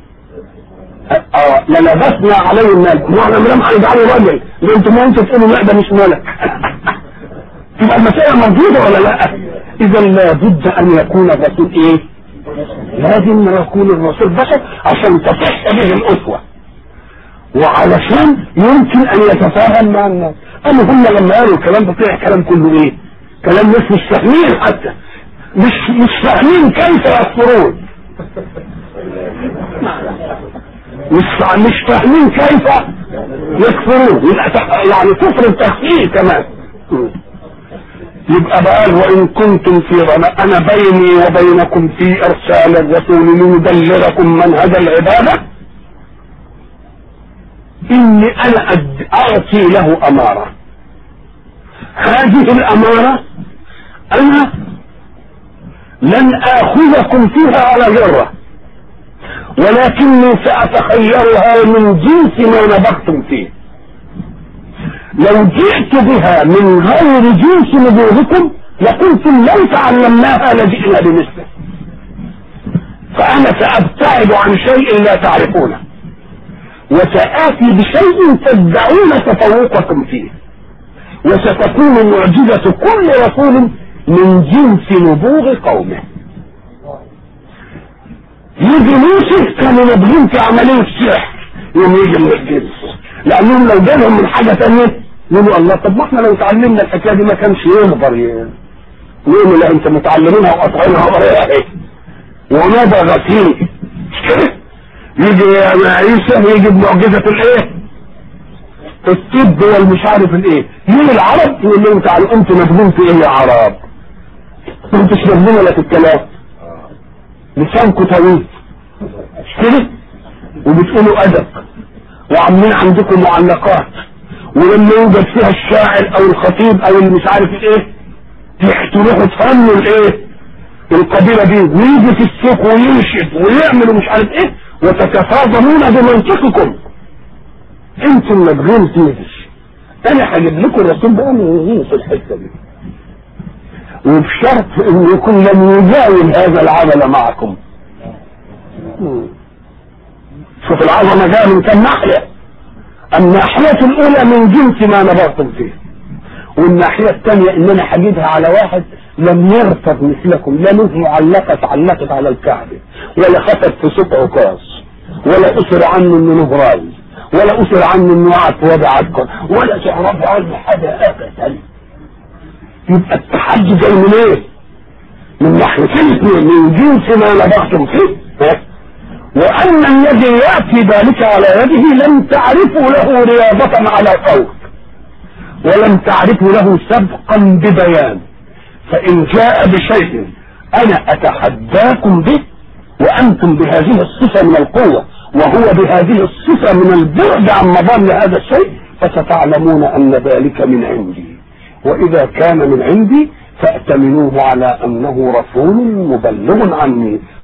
اه للبسنا عليه الملك ما احنا بنعمل هنجعله راجل اللي انتوا ما انتوا تقولوا لا ده مش ملك تبقى المسألة موجودة ولا لا اذا لابد ان يكون الرسول ايه لازم يكون الرسول بشر عشان تصح به الاسوة وعلشان يمكن ان يتفاهم مع الناس اما هم لما قالوا الكلام ده طلع كلام كله ايه كلام ناس مش فاهمين حتى مش مش فاهمين كيف يكفرون مش مش فاهمين كيف يكفرون يبقى يعني كفر التخفيف كمان يبقى بقى وان كنتم في رمى انا بيني وبينكم في ارسال الرسول ليبلغكم منهج العباده اني انا أد- اعطي له اماره هذه الاماره انا لن اخذكم فيها على جره ولكني سأتخيرها من جنس ما نبغتم فيه لو جئت بها من غير جنس نبوغكم لقلتم لو تعلمناها لجئنا بمثله فأنا سأبتعد عن شيء لا تعرفونه وسآتي بشيء تدعون تفوقكم فيه وستكون معجزة كل رسول من جنس نبوغ قومه يجي يوسف كانوا نابغين في عملية سحر يوم يجي من الجنس لأنهم لو جالهم من حاجة تانية يقولوا الله طب ما احنا لو اتعلمنا الحكاية دي ما كانش يقدر ي- يقولوا لا انت متعلمينها وقاطعينها ورايا اهي ونبغ فيه مش كده يجي يا عيسى يجي بمعجزة الايه الطب والمش عارف الايه يجي العرب يقول لهم تعالوا انتوا نابغين في ايه يا عرب انتوا مش نابغين ولا في الكلام لسانكم طويل مش كده وبتقولوا ادب وعاملين عندكم معلقات ولما يوجد فيها الشاعر او الخطيب او اللي مش عارف الايه تروحوا تفنوا الايه القبيله دي ويجي في السوق وينشد ويعمل مش عارف ايه وتتفاضلون بمنطقكم انتم نابغين فيه انا هجيب لكم الرسول بقى من في الحته دي وبشرط ان يكون لم يجاوب هذا العمل معكم شوف العظمه جايه من كم ناحيه الناحيه الاولى من جنس ما نبغتم فيه والناحيه الثانيه ان انا هجيبها على واحد لم يرتب مثلكم لا له معلقه اتعلقت على الكعبه ولا خطب في سوق عكاظ ولا اسر عنه انه له راي ولا اسر عنه انه قعد في وضع عسكر ولا تعرف عنه حاجه ابدا يبقى التحدي جاي من ايه؟ من ناحيتين اثنين من جنس ما نبغتم فيه ها؟ وان الذي ياتي ذلك على يده لم تعرفوا له رياضة على قول ولم تعرفوا له سبقا ببيان فان جاء بشيء انا اتحداكم به وانتم بهذه الصفة من القوة وهو بهذه الصفة من البعد عن مظان هذا الشيء فستعلمون ان ذلك من عندي واذا كان من عندي فاتمنوه على انه رسول مبلغ عني